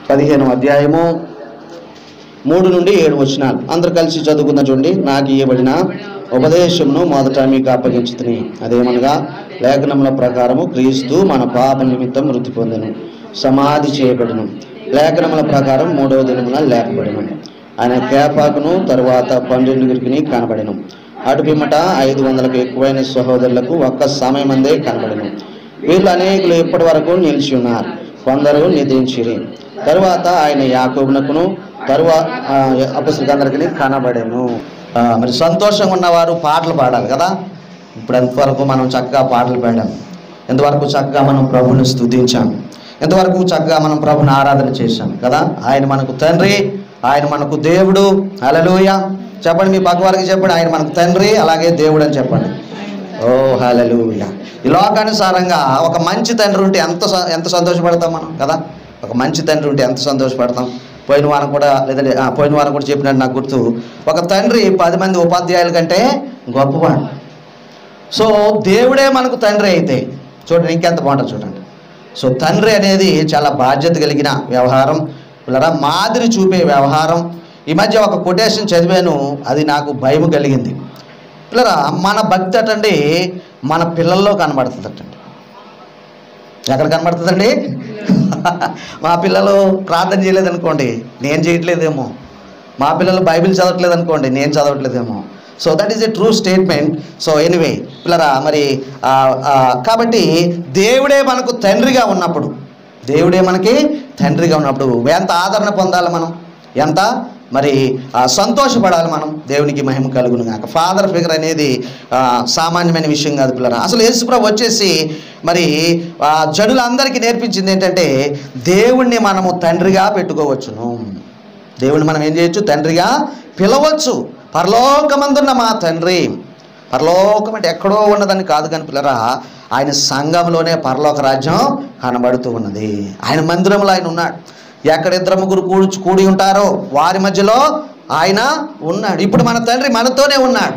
పదిహేను అధ్యాయము మూడు నుండి ఏడు వచనాలు అందరూ కలిసి చదువుకున్న చూడండి నాకు ఇవ్వబడిన ఉపదేశమును మొదట మీకు అప్పగించుతుని అదేమనగా లేఖనముల ప్రకారము క్రీస్తు మన పాప నిమిత్తం మృతి పొందెను సమాధి చేయబడిను లేఖనముల ప్రకారం మూడవ దినమున లేపబడిను ఆయన కేపాకును తరువాత పన్నెండుగురికి కనబడిను అటు పిమ్మట ఐదు వందలకు ఎక్కువైన సహోదరులకు ఒక్క సమయమందే కనబడిను వీళ్ళు అనేకులు ఇప్పటి వరకు నిలిచి ఉన్నారు కొందరు నిధించిరి తరువాత ఆయన యాకోబునకును తరువాత అపస్తులందరికీ కనబడెను ఆ, మరి సంతోషంగా ఉన్నవారు పాటలు పాడాలి కదా ఇప్పుడు ఎంతవరకు మనం చక్కగా పాటలు పాడాం ఎంతవరకు చక్కగా మనం ప్రభుని స్తుతించాం ఎంతవరకు చక్కగా మనం ప్రభుని ఆరాధన చేశాం కదా ఆయన మనకు తండ్రి ఆయన మనకు దేవుడు హల్లెలూయ చెప్పండి మీ పక్క వారికి చెప్పండి ఆయన మనకు తండ్రి అలాగే దేవుడు అని చెప్పండి ఓ హల్లెలూయ ఈ లోకానుసారంగా ఒక మంచి తండ్రి ఉంటే ఎంత స- ఎంత సంతోషపడతాం మనం కదా ఒక మంచి తండ్రి ఉంటే ఎంత సంతోషపడతాం పోయిన వారం కూడా లేదంటే ఆ, పోయిన వారం కూడా చెప్పినట్టు నాకు గుర్తు ఒక తండ్రి పది మంది ఉపాధ్యాయుల కంటే గొప్పవాడు సో దేవుడే మనకు తండ్రి అయితే చూడండి ఇంకెంత బాగుంటుంది చూడండి సో తండ్రి అనేది చాలా బాధ్యత కలిగిన వ్యవహారం పిల్లరా మాదిరి చూపే వ్యవహారం ఈ మధ్య ఒక కొటేషన్ చదివాను అది నాకు భయం కలిగింది పిల్లరా మన భక్తి అటండి మన పిల్లల్లో కనబడుతుంది అటండి ఎక్కడ కనబడుతుందండి మా పిల్లలు ప్రార్థన చేయలేదనుకోండి నేను చేయట్లేదేమో మా పిల్లలు బైబిల్ చదవట్లేదు అనుకోండి నేను చదవట్లేదేమో so that is a true statement so anyway పిల్లరా మరి ఆ, ఆ, కాబట్టి దేవుడే మనకు తండ్రిగా ఉన్నప్పుడు దేవుడే మనకి తండ్రిగా ఉన్నప్పుడు ఎంత ఆదరణ పొందాలి మనం ఎంత మరి ఆ, సంతోషపడాలి మనం దేవునికి మహిమ కలుగును గాక ఫాదర్ ఫిగర్ అనేది ఆ, సామాన్యమైన విషయం కాదు పిల్లరా అసలు యేసుప్రభు వచ్చేసి మరి ఆ, జనులందరికీ నేర్పించింది ఏంటంటే దేవుణ్ణి మనము తండ్రిగా పెట్టుకోవచ్చును దేవుణ్ణి మనం ఏం చేయొచ్చు తండ్రిగా పిలవచ్చు పరలోకమందున్న మా తండ్రి పరలోకం అంటే ఎక్కడో ఉన్నదని కాదు కానీ పిల్లరా ఆయన సంఘంలోనే పరలోక రాజ్యం కనబడుతూ ఉన్నది ఆయన మందిరంలో ఆయన ఉన్నాడు ఎక్కడ ఇద్దరు ముగ్గురు కూడి కూడి ఉంటారో వారి మధ్యలో ఆయన ఉన్నాడు ఇప్పుడు మన తండ్రి మనతోనే ఉన్నాడు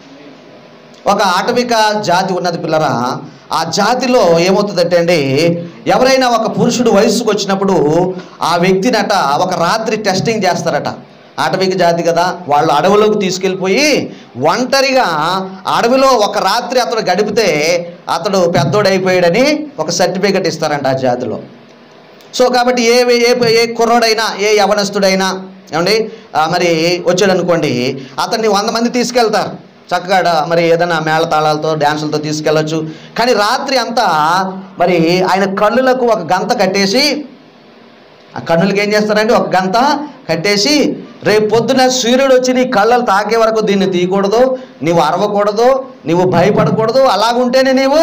ఒక ఆటవిక జాతి ఉన్నది పిల్లరా ఆ జాతిలో ఏమవుతుందంటే అండి ఎవరైనా ఒక పురుషుడు వయసుకు వచ్చినప్పుడు ఆ వ్యక్తినట ఒక రాత్రి టెస్టింగ్ చేస్తారట ఆటవిక జాతి కదా వాళ్ళు అడవిలోకి తీసుకెళ్ళిపోయి ఒంటరిగా అడవిలో ఒక రాత్రి అతడు గడిపితే అతడు పెద్దోడైపోయాడని ఒక సర్టిఫికెట్ ఇస్తారంట ఆ జాతిలో సో కాబట్టి ఏ ఏ ఏ కుర్రోడైనా ఏ యవనస్తుడైనా ఏమండి ఆ, మరి వచ్చాడు అనుకోండి అతన్ని వంద మంది తీసుకెళ్తారు చక్కగా డా- మరి ఏదైనా మేళ తాళాలతో డ్యాన్సులతో తీసుకెళ్ళొచ్చు కానీ రాత్రి అంతా మరి ఆయన కళ్ళులకు ఒక గంత కట్టేసి ఆ కన్నులకి ఏం చేస్తారండి ఒక గంట కట్టేసి రేపు పొద్దున సూర్యుడు వచ్చి నీ కళ్ళలు తాకే వరకు దీన్ని తీయకూడదు నీవు అరవకూడదు నీవు భయపడకూడదు అలాగుంటేనే నీవు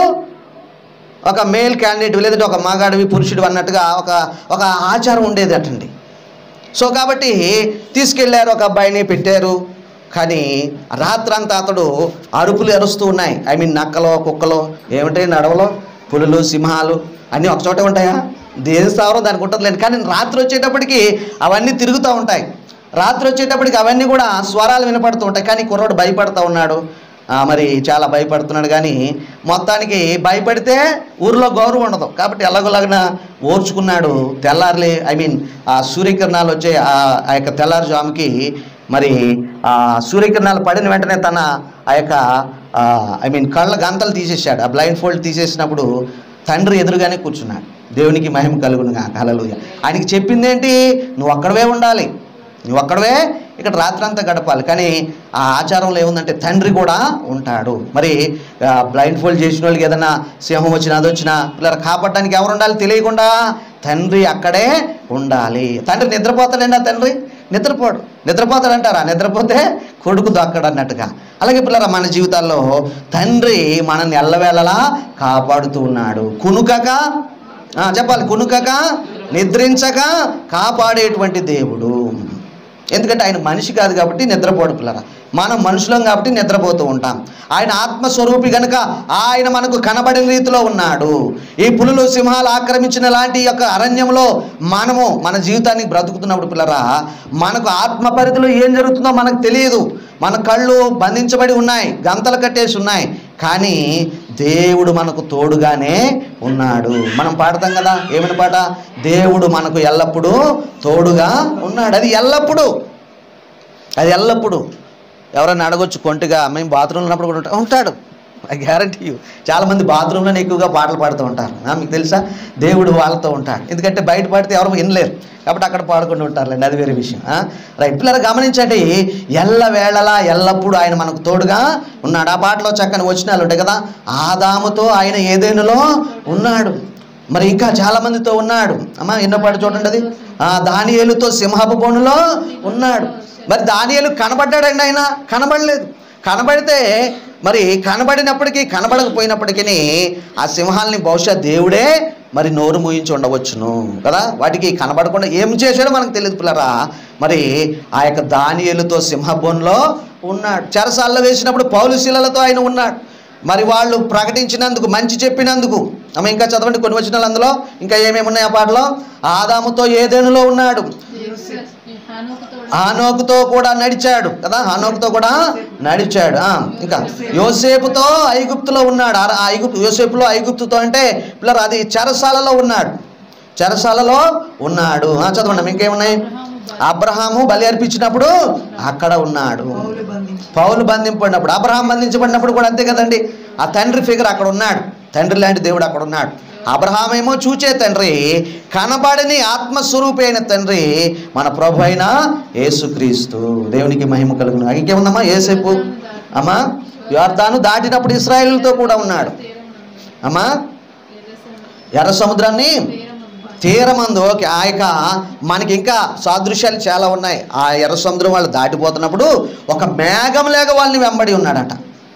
ఒక మేల్ క్యాండిడేట్ లేదంటే ఒక మగాడివి పురుషుడు అన్నట్టుగా ఒక ఒక ఆచారం ఉండేది అటండి సో కాబట్టి తీసుకెళ్ళారు ఒక అబ్బాయిని పెట్టారు కానీ రాత్రంతా అతడు అరుపులు అరుస్తూ ఉన్నాయి ఐ మీన్ నక్కలో కుక్కలో ఏమిటి నడవలో పులులు సింహాలు అన్నీ ఒక చోటే ఉంటాయా దేని స్థావరం దానికి ఉంటుందిలేండి కానీ రాత్రి వచ్చేటప్పటికి అవన్నీ తిరుగుతూ ఉంటాయి రాత్రి వచ్చేటప్పటికి అవన్నీ కూడా స్వరాలు వినపడుతూ ఉంటాయి కానీ కుర్రోడు భయపడుతూ ఉన్నాడు ఆ, మరి చాలా భయపడుతున్నాడు కానీ మొత్తానికి భయపడితే ఊర్లో గౌరవం ఉండదు కాబట్టి ఎలాగోలాగిన ఓర్చుకున్నాడు తెల్లారులే ఐ మీన్ ఆ సూర్యకిరణాలు వచ్చే ఆ ఆ యొక్క తెల్లారుజాముకి మరి ఆ సూర్యకిరణాలు పడిన వెంటనే తన ఆ యొక్క ఐ మీన్ కళ్ళ గంతలు తీసేసాడు ఆ బ్లైండ్ ఫోల్డ్ తీసేసినప్పుడు తండ్రి ఎదురుగానే కూర్చున్నాడు దేవునికి మహిమ కలుగునుగా కలలుగా ఆయనకి చెప్పింది ఏంటి నువ్వు అక్కడవే ఉండాలి నువ్వు అక్కడవే ఇక్కడ రాత్రంతా గడపాలి కానీ ఆ ఆచారంలో ఏముందంటే తండ్రి కూడా ఉంటాడు మరి బ్లైండ్ ఫోల్డ్ చేసిన వాళ్ళకి ఏదైనా సింహం వచ్చినా అది వచ్చినా పిల్లలు కాపాడడానికి ఎవరు ఉండాలి తెలియకుండా తండ్రి అక్కడే ఉండాలి తండ్రి నిద్రపోతాడండి ఆ తండ్రి నిద్రపోడు నిద్రపోతాడంటారా నిద్రపోతే కొడుకు దక్కడు అన్నట్టుగా అలాగే పిల్లల మన జీవితాల్లో తండ్రి మనల్ని ఎల్లవేళలా కాపాడుతూ ఉన్నాడు కునుకక ఆ, చెప్పాలి కునుకక నిద్రించక కాపాడేటువంటి దేవుడు ఎందుకంటే ఆయన మనిషి కాదు కాబట్టి నిద్రపోడు పిల్లరా మనం మనుషులం కాబట్టి నిద్రపోతూ ఉంటాం ఆయన ఆత్మస్వరూపి గనుక ఆయన మనకు కనబడిన రీతిలో ఉన్నాడు ఈ పులులు సింహాలు ఆక్రమించిన లాంటి యొక్క అరణ్యంలో మనము మన జీవితాన్ని బ్రతుకుతున్నప్పుడు పిల్లరా మనకు ఆత్మ పరిధిలో ఏం జరుగుతుందో మనకు తెలియదు మన కళ్ళు బంధించబడి ఉన్నాయి గంతలు కట్టేసి ఉన్నాయి కానీ దేవుడు మనకు తోడుగానే ఉన్నాడు మనం పాడతాం కదా ఏమని పాట దేవుడు మనకు ఎల్లప్పుడూ తోడుగా ఉన్నాడు అది ఎల్లప్పుడూ అది ఎల్లప్పుడూ ఎవరైనా అడగొచ్చు కొంటిగా మేము బాత్రూంలో ఉన్నప్పుడు కూడా ఉంటా- ఉంటాడు ఐ గ్యారంటీ యూ చాలామంది బాత్రూంలోనే ఎక్కువగా పాటలు పాడుతూ ఉంటారు ఆ, మీకు తెలుసా దేవుడు వాళ్ళతో ఉంటాడు ఎందుకంటే బయట పాడితే ఎవరు వినలేరు కాబట్టి అక్కడ పాడుకుంటూ ఉంటారులేండి అది వేరే విషయం ఆ? రైట్ పిల్లలు గమనించండి ఎల్ల వేళలా ఎల్లప్పుడూ ఆయన మనకు తోడుగా ఉన్నాడు ఆ పాటలో చక్కని వచనాలు ఉంటాయి కదా ఆదాముతో ఆయన ఏదేనులో ఉన్నాడు మరి ఇంకా చాలా మందితో ఉన్నాడు అమ్మా ఎన్నో పాట చూడండి అది ఆ దానియేలుతో సింహపు బోనులో ఉన్నాడు మరి దానియేలు కనబడ్డాడండి ఆయన కనబడలేదు కనబడితే మరి కనబడినప్పటికీ కనబడకపోయినప్పటికీ ఆ సింహాల్ని బహుశా దేవుడే మరి నోరు మూయించి ఉండవచ్చును కదా వాటికి కనబడకుండా ఏం చేశాడో మనకు తెలియదు పిల్లరా మరి ఆ యొక్క దానియేలుతో సింహబోన్లో ఉన్నాడు చెరసాల్లో వేసినప్పుడు పౌలు శిలలతో ఆయన ఉన్నాడు మరి వాళ్ళు ప్రకటించినందుకు మంచి చెప్పినందుకు అమ్మ ఇంకా చదవండి కొన్ని వచనాలు అందులో ఇంకా ఏమేమి ఉన్నాయి ఆ పాటలో ఆదాముతో ఏదేనులో ఉన్నాడు హానోకుతో కూడా నడిచాడు కదా హానోకుతో కూడా నడిచాడు ఆ, ఇంకా యోసేపుతో ఐగుప్తులో ఉన్నాడు ఆ ఆ ఐగుప్తు యోసేపులో ఐగుప్తుతో అంటే పిల్లలు అది చెరసాలలో ఉన్నాడు చెరసాలలో ఉన్నాడు ఆ, చదవండి ఇంకేమున్నాయి అబ్రహాము బలి అర్పించినప్పుడు అక్కడ ఉన్నాడు పౌలు బంధించి పౌలు బంధింపడినప్పుడు అబ్రహాం బంధించబడినప్పుడు కూడా అంతే కదండి ఆ తండ్రి ఫిగర్ అక్కడ ఉన్నాడు తండ్రి లాంటి దేవుడు అక్కడ ఉన్నాడు అబ్రహాం ఏమో చూచే తండ్రి కనబడని ఆత్మస్వరూపి అయిన తండ్రి మన ప్రభు అయిన యేసుక్రీస్తు దేవునికి మహిమ కలుగును ఇంకేముందమ్మా ఏసేపు అమ్మా యోర్దాను దాటినప్పుడు ఇస్రాయేలుతో కూడా ఉన్నాడు అమ్మా ఎర్ర సముద్రాన్ని తీరమందు ఓకే ఆ యొక్క మనకి ఇంకా సాదృశ్యాలు చాలా ఉన్నాయి ఆ ఎర్ర సముద్రం వాళ్ళు దాటిపోతున్నప్పుడు ఒక మేఘం లేక వాళ్ళని వెంబడి ఉన్నాడట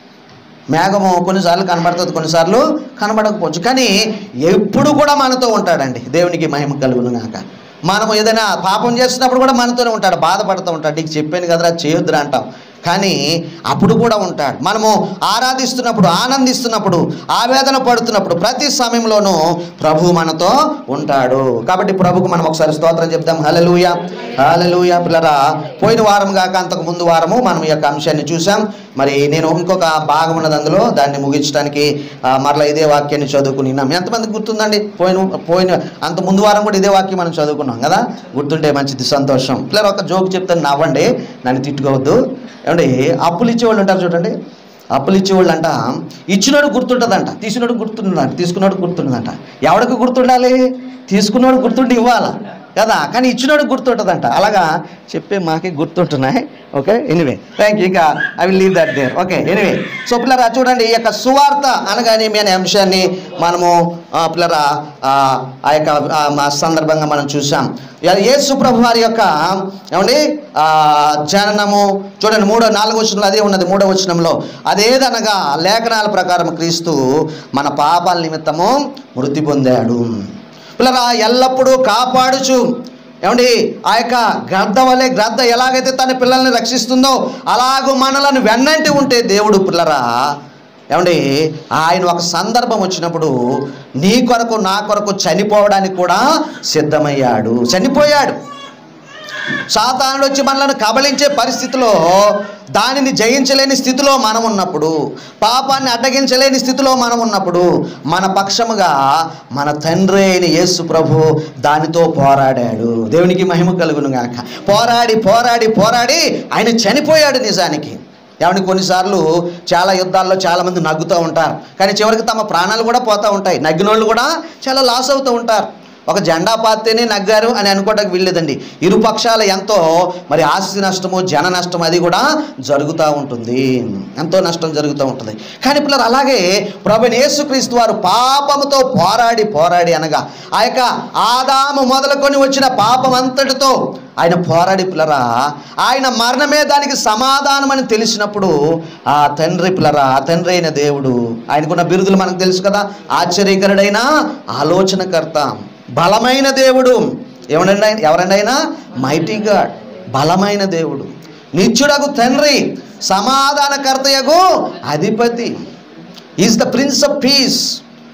మేఘము కొన్నిసార్లు కనబడుతుంది కొన్నిసార్లు కనబడకపోవచ్చు కానీ ఎప్పుడు కూడా మనతో ఉంటాడండి దేవునికి మహిమ కలుగును గాక మనము ఏదైనా పాపం చేస్తున్నప్పుడు కూడా మనతోనే ఉంటాడు బాధపడుతూ ఉంటాడు నీకు చెప్పాను కదరా చేయొద్దురా అంటాం కానీ అప్పుడు కూడా ఉంటాడు మనము ఆరాధిస్తున్నప్పుడు ఆనందిస్తున్నప్పుడు ఆవేదన పడుతున్నప్పుడు ప్రతి సమయంలోనూ ప్రభు మనతో ఉంటాడు కాబట్టి ప్రభుకు మనం ఒకసారి స్తోత్రం చెప్దాం హలలుయ హలలుయ పిల్లరా పోయిన వారం కాక అంతకు ముందు వారము మనం ఈ యొక్క అంశాన్ని చూసాం మరి నేను ఇంకొక భాగం ఉన్నది అందులో దాన్ని ముగించడానికి ఆ, మరలా ఇదే వాక్యాన్ని చదువుకున్నాం ఎంతమందికి గుర్తుందండి పోయిన పోయిన అంత ముందు వారం కూడా ఇదే వాక్యం మనం చదువుకున్నాం కదా గుర్తుంటే మంచిది సంతోషం పిల్లలు ఒక జోక్ చెప్తాను నవ్వండి నన్ను తిట్టుకోవద్దు ఏమండి అప్పులు ఇచ్చేవాళ్ళు ఉంటారు చూడండి అప్పులు ఇచ్చేవాళ్ళు అంట ఇచ్చినోడు గుర్తుంటుందంట తీసినోడు గుర్తుంటుందంట తీసుకున్నోడు గుర్తుంటుందంట ఎవడికి గుర్తుండాలి తీసుకున్నోడు గుర్తుండి ఇవ్వాలా కదా కానీ ఇచ్చినోడు గుర్తుంటుందంట అలాగా చెప్పే మాకే గుర్తుంటున్నాయి ఓకే ఎనివే థ్యాంక్ యూ ఇంకా I will leave that there okay anyway so పిల్లరా చూడండి ఈ యొక్క సువార్త అనగానేమి అనే అంశాన్ని మనము ఆ, పిల్లరా ఆ ఆ యొక్క ఆ, మా సందర్భంగా మనం చూసాం యా- యేసు ప్రభు వారి యొక్క ఏమండి ఆ, జననము చూడండి మూడో నాలుగో వచనంలో అదే ఉన్నది మూడో వచనంలో అదేదనగా లేఖనాల ప్రకారం క్రీస్తు మన పాపాల నిమిత్తము మృతి పొందాడు పిల్లరా ఎల్లప్పుడూ కాపాడుచు ఏమండి ఆ యొక్క గ్రద్ద వలె గ్రద్ద ఎలాగైతే తన పిల్లల్ని రక్షిస్తుందో అలాగూ మనలను వెన్నంటి ఉంటే దేవుడు పిల్లరా ఏమండి ఆయన ఒక సందర్భం వచ్చినప్పుడు నీ కొరకు నా కొరకు చనిపోవడానికి కూడా సిద్ధమయ్యాడు చనిపోయాడు సాతానుడు వచ్చి మనల్ని కబళించే పరిస్థితిలో దానిని జయించలేని స్థితిలో మనం ఉన్నప్పుడు పాపాన్ని అడ్డగించలేని స్థితిలో మనం ఉన్నప్పుడు మన పక్షముగా మన తండ్రి అయిన యేసు ప్రభు దానితో పోరాడాడు దేవునికి మహిమ కలుగును గాక పోరాడి పోరాడి పోరాడి ఆయన చనిపోయాడు నిజానికి ఏమంటే కొన్నిసార్లు చాలా యుద్ధాల్లో చాలా మంది నగ్గుతూ ఉంటారు కానీ చివరికి తమ ప్రాణాలు కూడా పోతూ ఉంటాయి నగ్గినోళ్ళు కూడా చాలా లాస్ అవుతూ ఉంటారు ఒక జెండా పాతేనే నగ్గారు అని అనుకోవడానికి వీల్లేదండి ఇరు పక్షాల ఎంతో మరి ఆస్తి నష్టము జన నష్టం అది కూడా జరుగుతూ ఉంటుంది ఎంతో నష్టం జరుగుతూ ఉంటుంది కానీ పిల్లలు అలాగే ప్రభుని యేసుక్రీస్తు వారు పాపముతో పోరాడి పోరాడి అనగా ఆ యొక్క ఆదాము మొదలుకొని వచ్చిన పాపం అంతటితో ఆయన పోరాడి పిల్లరా ఆయన మరణమే దానికి సమాధానం అని తెలిసినప్పుడు ఆ తండ్రి పిల్లరా ఆ తండ్రి అయిన దేవుడు ఆయనకున్న బిరుదులు మనకు తెలుసు కదా ఆశ్చర్యకరుడైన ఆలోచనకర్త బలమైన దేవుడు ఎవరండి ఆయన ఎవరండి ఆయన మైటీ గాడ్ బలమైన దేవుడు నిత్యుడగు తండ్రి సమాధానకర్తయగు అధిపతి is the prince of peace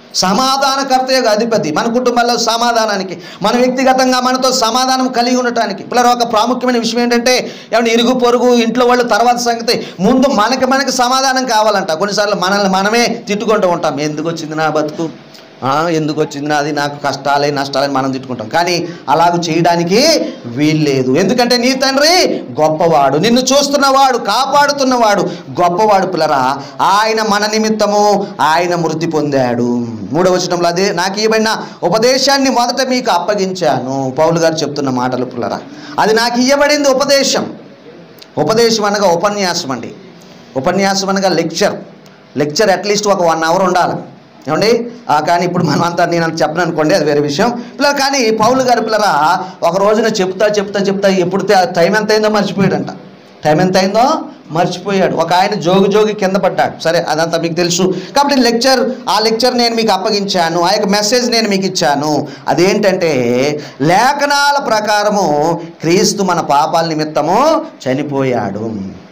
సమాధానకర్త యొక్క అధిపతి మన కుటుంబాల్లో సమాధానానికి మన వ్యక్తిగతంగా మనతో సమాధానం కలిగి ఉండటానికి పిల్లలు ఒక ప్రాముఖ్యమైన విషయం ఏంటంటే ఏమంటే ఇరుగు పొరుగు ఇంట్లో వాళ్ళు తర్వాత సంగతి ముందు మనకి మనకి సమాధానం కావాలంట కొన్నిసార్లు మనల్ని మనమే తిట్టుకుంటూ ఉంటాం ఎందుకు వచ్చింది నా బతుకు ఆ, ఎందుకు వచ్చింది నాది నాకు కష్టాలే నష్టాలని మనం తిట్టుకుంటాం కానీ అలాగ చేయడానికి వీల్లేదు ఎందుకంటే నీ తండ్రి గొప్పవాడు నిన్ను చూస్తున్నవాడు కాపాడుతున్నవాడు గొప్పవాడు పిల్లరా ఆయన మన నిమిత్తము ఆయన మృతి పొందాడు మూడవ వచనంలో అదే నాకు ఇవ్వబడిన ఉపదేశాన్ని మొదట మీకు అప్పగించాను పౌలు గారు చెప్తున్న మాటలు పిల్లరా అది నాకు ఇవ్వబడింది ఉపదేశం ఉపదేశం అనగా ఉపన్యాసం అండి ఉపన్యాసం అనగా లెక్చర్ లెక్చర్ అట్లీస్ట్ ఒక వన్ అవర్ ఉండాలి ఏమండి ఆ, కానీ ఇప్పుడు మనం అంతా నేను అంత చెప్పను అనుకోండి అది వేరే విషయం పిల్లలు కానీ పౌలు గారి పిల్లరా ఒక రోజున చెప్తా చెప్తా చెప్తా ఎప్పుడు తే- టైం ఎంత అయిందో మర్చిపోయాడంట టైం ఎంత అయిందో మర్చిపోయాడు ఒక ఆయన జోగి జోగి కింద పడ్డాడు సరే అదంతా మీకు తెలుసు కాబట్టి లెక్చర్ ఆ లెక్చర్ నేను మీకు అప్పగించాను ఆ యొక్క మెసేజ్ నేను మీకు ఇచ్చాను అదేంటంటే లేఖనాల ప్రకారము క్రీస్తు మన పాపాల నిమిత్తము చనిపోయాడు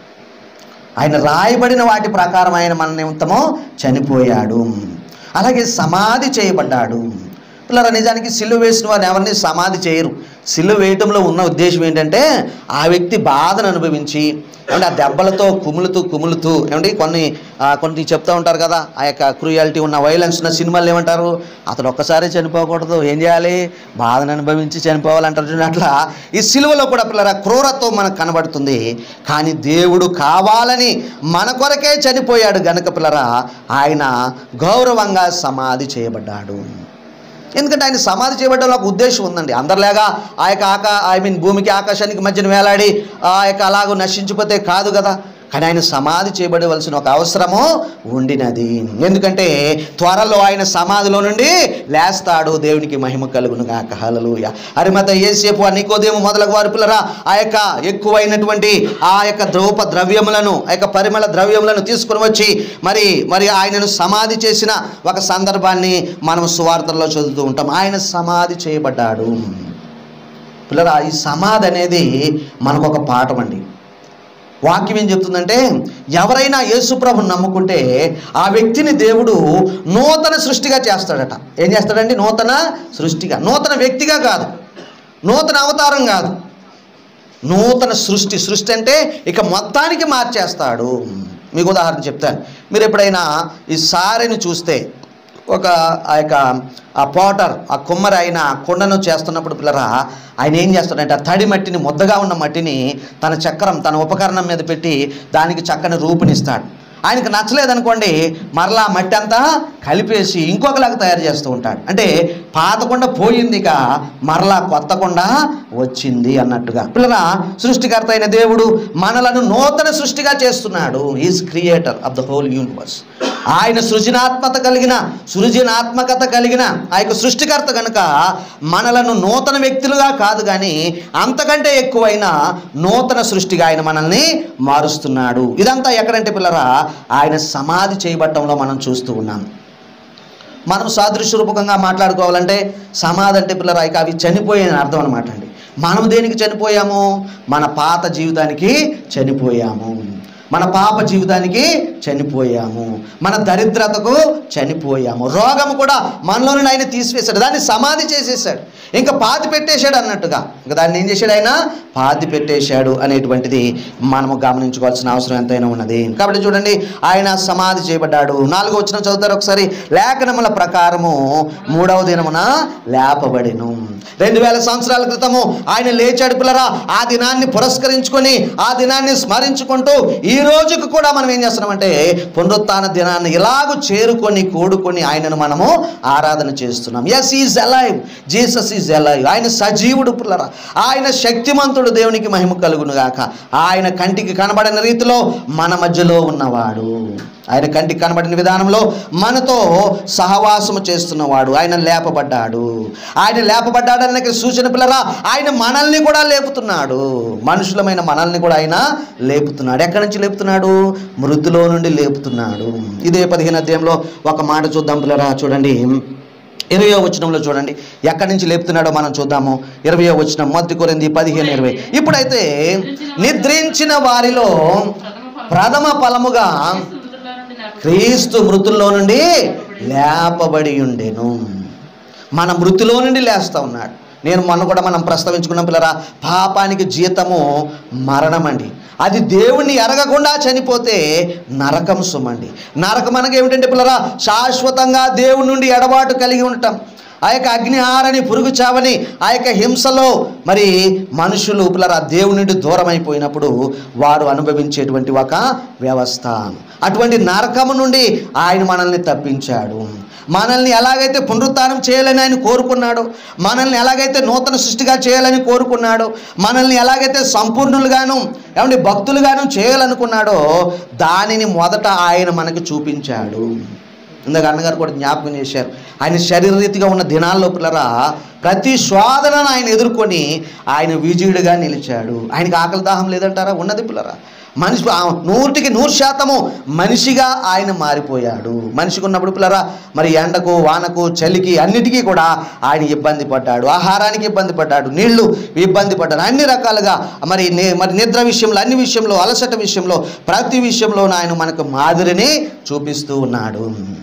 ఆయన రాయబడిన వాటి ప్రకారం ఆయన మన నిమిత్తము చనిపోయాడు అలాగే సమాధి చేయబడ్డాడు పిల్లల నిజానికి సిల్లు వేసిన వారిని ఎవరిని సమాధి చేయరు సిల్లు వేయటంలో ఉన్న ఉద్దేశం ఏంటంటే ఆ వ్యక్తి బాధను అనుభవించి ఏమంటే ఆ దెబ్బలతో కుములుతూ కుములుతూ ఏమంటే కొన్ని ఆ, కొన్ని చెప్తూ ఉంటారు కదా ఆ యొక్క క్రూయాలిటీ ఉన్న వైలెన్స్ ఉన్న సినిమాలు ఏమంటారు అతడు ఒక్కసారి చనిపోకూడదు ఏం చేయాలి బాధను అనుభవించి చనిపోవాలంటారు చూడండి అట్లా ఈ సిలువలో కూడా పిల్లల క్రూరత్వం మనకు కనబడుతుంది కానీ దేవుడు కావాలని మన కొరకే చనిపోయాడు గనుక పిల్లరా ఆయన గౌరవంగా సమాధి చేయబడ్డాడు ఎందుకంటే ఆయన సమాధి చేయబడ్డంలో ఒక ఉద్దేశం ఉందండి అందరిలాగా ఆ యొక్క ఆకా ఐ మీన్ భూమికి ఆకాశానికి మధ్యన వేలాడి ఆ యొక్క అలాగూ నశించిపోతే కాదు కదా కానీ ఆయన సమాధి చేయబడవలసిన ఒక అవసరము ఉండినది ఎందుకంటే త్వరలో ఆయన సమాధిలో నుండి లేస్తాడు దేవునికి మహిమ కలుగును గాక హల్లెలూయా అరిమత ఏసేపు ఆ నికోదేము మొదలగు వారి పిల్లరా ఆ యొక్క ఎక్కువైనటువంటి ఆ యొక్క ద్రౌప ద్రవ్యములను ఆ యొక్క పరిమళ ద్రవ్యములను తీసుకుని వచ్చి మరి మరి ఆయనను సమాధి చేసిన ఒక సందర్భాన్ని మనం సువార్తల్లో చదువుతూ ఉంటాం ఆయన సమాధి చేయబడ్డాడు పిల్లరా ఈ సమాధి అనేది మనకు ఒక పాఠం అండి వాక్యం ఏం చెప్తుందంటే ఎవరైనా యేసుప్రభుని నమ్ముకుంటే ఆ వ్యక్తిని దేవుడు నూతన సృష్టిగా చేస్తాడట ఏం చేస్తాడండి నూతన సృష్టిగా నూతన వ్యక్తిగా కాదు నూతన అవతారం కాదు నూతన సృష్టి సృష్టి అంటే ఇక మొత్తానికి మార్చేస్తాడు మీకు ఉదాహరణ చెప్తాను మీరు ఎప్పుడైనా ఈ సారెని చూస్తే ఒక ఆ యొక్క ఆ పోటర్ ఆ కుమ్మరి ఆయన కుండను చేస్తున్నప్పుడు పిల్లరా ఆయన ఏం చేస్తాడంటే ఆ తడి మట్టిని ముద్దగా ఉన్న మట్టిని తన చక్రం తన ఉపకరణం మీద పెట్టి దానికి చక్కని రూపునిస్తాడు ఆయనకు నచ్చలేదనుకోండి మరలా ఆ మట్టి అంతా కలిపేసి ఇంకొకలాగా తయారు చేస్తూ ఉంటాడు అంటే పాత కుండ పోయింది ఇక మరలా కొత్త కుండ వచ్చింది అన్నట్టుగా పిల్లల సృష్టికర్త అయిన దేవుడు మనలను నూతన సృష్టిగా చేస్తున్నాడు is creator of the whole universe ఆయన సృజనాత్మక కలిగిన సృజనాత్మకత కలిగిన ఆ యొక్క సృష్టికర్త కనుక మనలను నూతన వ్యక్తులుగా కాదు కానీ అంతకంటే ఎక్కువైన నూతన సృష్టిగా ఆయన మనల్ని మారుస్తున్నాడు ఇదంతా ఎక్కడంటే పిల్లరా ఆయన సమాధి చేయబట్టంలో మనం చూస్తూ ఉన్నాం మనం సాదృశ్య రూపకంగా మాట్లాడుకోవాలంటే సమాధి అంటే పిల్లరా ఇక అవి చనిపోయాయని అర్థం అనమాట అండి మనం దేనికి చనిపోయాము మన పాత జీవితానికి చనిపోయాము మన పాప జీవితానికి చనిపోయాము మన దరిద్రతకు చనిపోయాము రోగము కూడా మనలో నుండి ఆయన తీసివేశాడు దాన్ని సమాధి చేసేసాడు ఇంకా పాతి పెట్టేశాడు అన్నట్టుగా ఇంకా దాన్ని ఏం చేశాడు ఆయన పాతి పెట్టేశాడు అనేటువంటిది మనము గమనించుకోవాల్సిన అవసరం ఎంతైనా ఉన్నది కాబట్టి చూడండి ఆయన సమాధి చేయబడ్డాడు నాలుగో వచ్చిన చదువుతారు ఒకసారి లేఖనముల ప్రకారము మూడవ దినమున లేపబడిను రెండు వేల సంవత్సరాల క్రితము ఆయన లేచాడు పిల్లరా ఆ దినాన్ని పురస్కరించుకొని ఆ దినాన్ని స్మరించుకుంటూ ఈ రోజుకు కూడా మనం ఏం చేస్తున్నామంటే పునరుత్థాన దినాన్ని ఇలాగూ చేరుకొని కూడుకొని ఆయనను మనము ఆరాధన చేస్తున్నాం yes is alive Jesus is alive ఆయన సజీవుడు పిల్లరా ఆయన శక్తిమంతుడు దేవునికి మహిమ కలుగును గాక ఆయన కంటికి కనబడని రీతిలో మన మధ్యలో ఉన్నవాడు ఆయన కంటికి కనబడిన విధానంలో మనతో సహవాసము చేస్తున్నవాడు ఆయన లేపబడ్డాడు ఆయన లేపబడ్డాడన్న సూచన పిల్లరా ఆయన మనల్ని కూడా లేపుతున్నాడు మనుషులమైన మనల్ని కూడా ఆయన లేపుతున్నాడు ఎక్కడి నుంచి లేపుతున్నాడు మృతిలో నుండి లేపుతున్నాడు ఇదే పదిహేను అధ్యాయంలో ఒక మాట చూద్దాం పిల్లరా చూడండి ఇరవయో వచనంలో చూడండి ఎక్కడి నుంచి లేపుతున్నాడో మనం చూద్దాము ఇరవయో వచనం మొదటి కొరింది పదిహేను ఇరవై ఇప్పుడైతే నిద్రించిన వారిలో ప్రథమ ఫలముగా క్రీస్తు మృతుల్లో నుండి లేపబడి ఉండెను మన మృతిలో నుండి లేస్తా ఉన్నాడు నేను మొన్న కూడా మనం ప్రస్తావించుకున్నాం పిల్లరా పాపానికి జీతము మరణం అండి అది దేవుణ్ణి ఎరగకుండా చనిపోతే నరకం సుమండి నరకం అనగా ఏమిటంటే పిల్లరా శాశ్వతంగా దేవుని నుండి ఎడబాటు కలిగి ఉండటం ఆ యొక్క అగ్ని ఆరని పురుగు చావని ఆ యొక్క హింసలో మరి మనుషులు పిల్లరా దేవుని నుండి దూరం అయిపోయినప్పుడు వారు అనుభవించేటువంటి ఒక వ్యవస్థ అటువంటి నరకము నుండి ఆయన మనల్ని తప్పించాడు మనల్ని ఎలాగైతే పునరుత్థానం చేయాలని ఆయన కోరుకున్నాడు మనల్ని ఎలాగైతే నూతన సృష్టిగా చేయాలని కోరుకున్నాడు మనల్ని ఎలాగైతే సంపూర్ణులుగాను ఏమంటే భక్తులుగాను చేయాలనుకున్నాడో దానిని మొదట ఆయన మనకు చూపించాడు ఇందాక అన్నగారు కూడా జ్ఞాపకం చేశారు ఆయన శరీరరీతిగా ఉన్న దినాల్లో పిల్లరా ప్రతి శోధనను ఆయన ఎదుర్కొని ఆయన విజయుడిగా నిలిచాడు ఆయనకి ఆకలి దాహం లేదంటారా ఉన్నది పిల్లరా మనిషి ఆ నూటికి నూరు శాతము మనిషిగా ఆయన మారిపోయాడు మనిషికి ఉన్నప్పుడు పిల్లరా మరి ఎండకు వానకు చలికి అన్నిటికీ కూడా ఆయన ఇబ్బంది పడ్డాడు ఆహారానికి ఇబ్బంది పడ్డాడు నీళ్లు ఇబ్బంది పడ్డాడు అన్ని రకాలుగా మరి ని- మరి నిద్ర విషయంలో అన్ని విషయంలో అలసట విషయంలో ప్రతి విషయంలో ఆయన మనకు మాదిరిని చూపిస్తూ ఉన్నాడు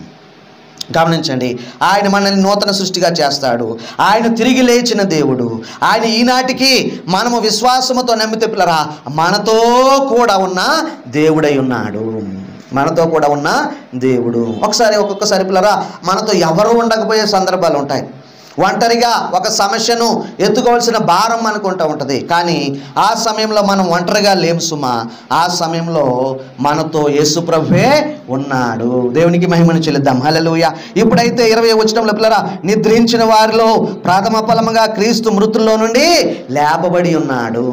గమనించండి ఆయన మనల్ని నూతన సృష్టిగా చేస్తాడు ఆయన తిరిగి లేచిన దేవుడు ఆయన ఈనాటికి మనము విశ్వాసముతో నమ్మితే పిల్లరా మనతో కూడా ఉన్న దేవుడై ఉన్నాడు మనతో కూడా ఉన్న దేవుడు ఒకసారి ఒక్కొక్కసారి పిల్లరా మనతో ఎవరు ఉండకపోయే సందర్భాలు ఉంటాయి ఒంటరిగా ఒక సమస్యను ఎత్తుకోవాల్సిన భారం అనుకుంటూ ఉంటుంది కానీ ఆ సమయంలో మనం ఒంటరిగా లేము సుమా ఆ సమయంలో మనతో యేసుప్రభే ఉన్నాడు దేవునికి మహిమను చెల్లిద్దాం హల్లెలూయా ఇప్పుడైతే ఇరవై వచ్చినంలో పిల్లరా నిద్రించిన వారిలో ప్రథమ ఫలముగా క్రీస్తు మృతుల్లో నుండి లేపబడి ఉన్నాడు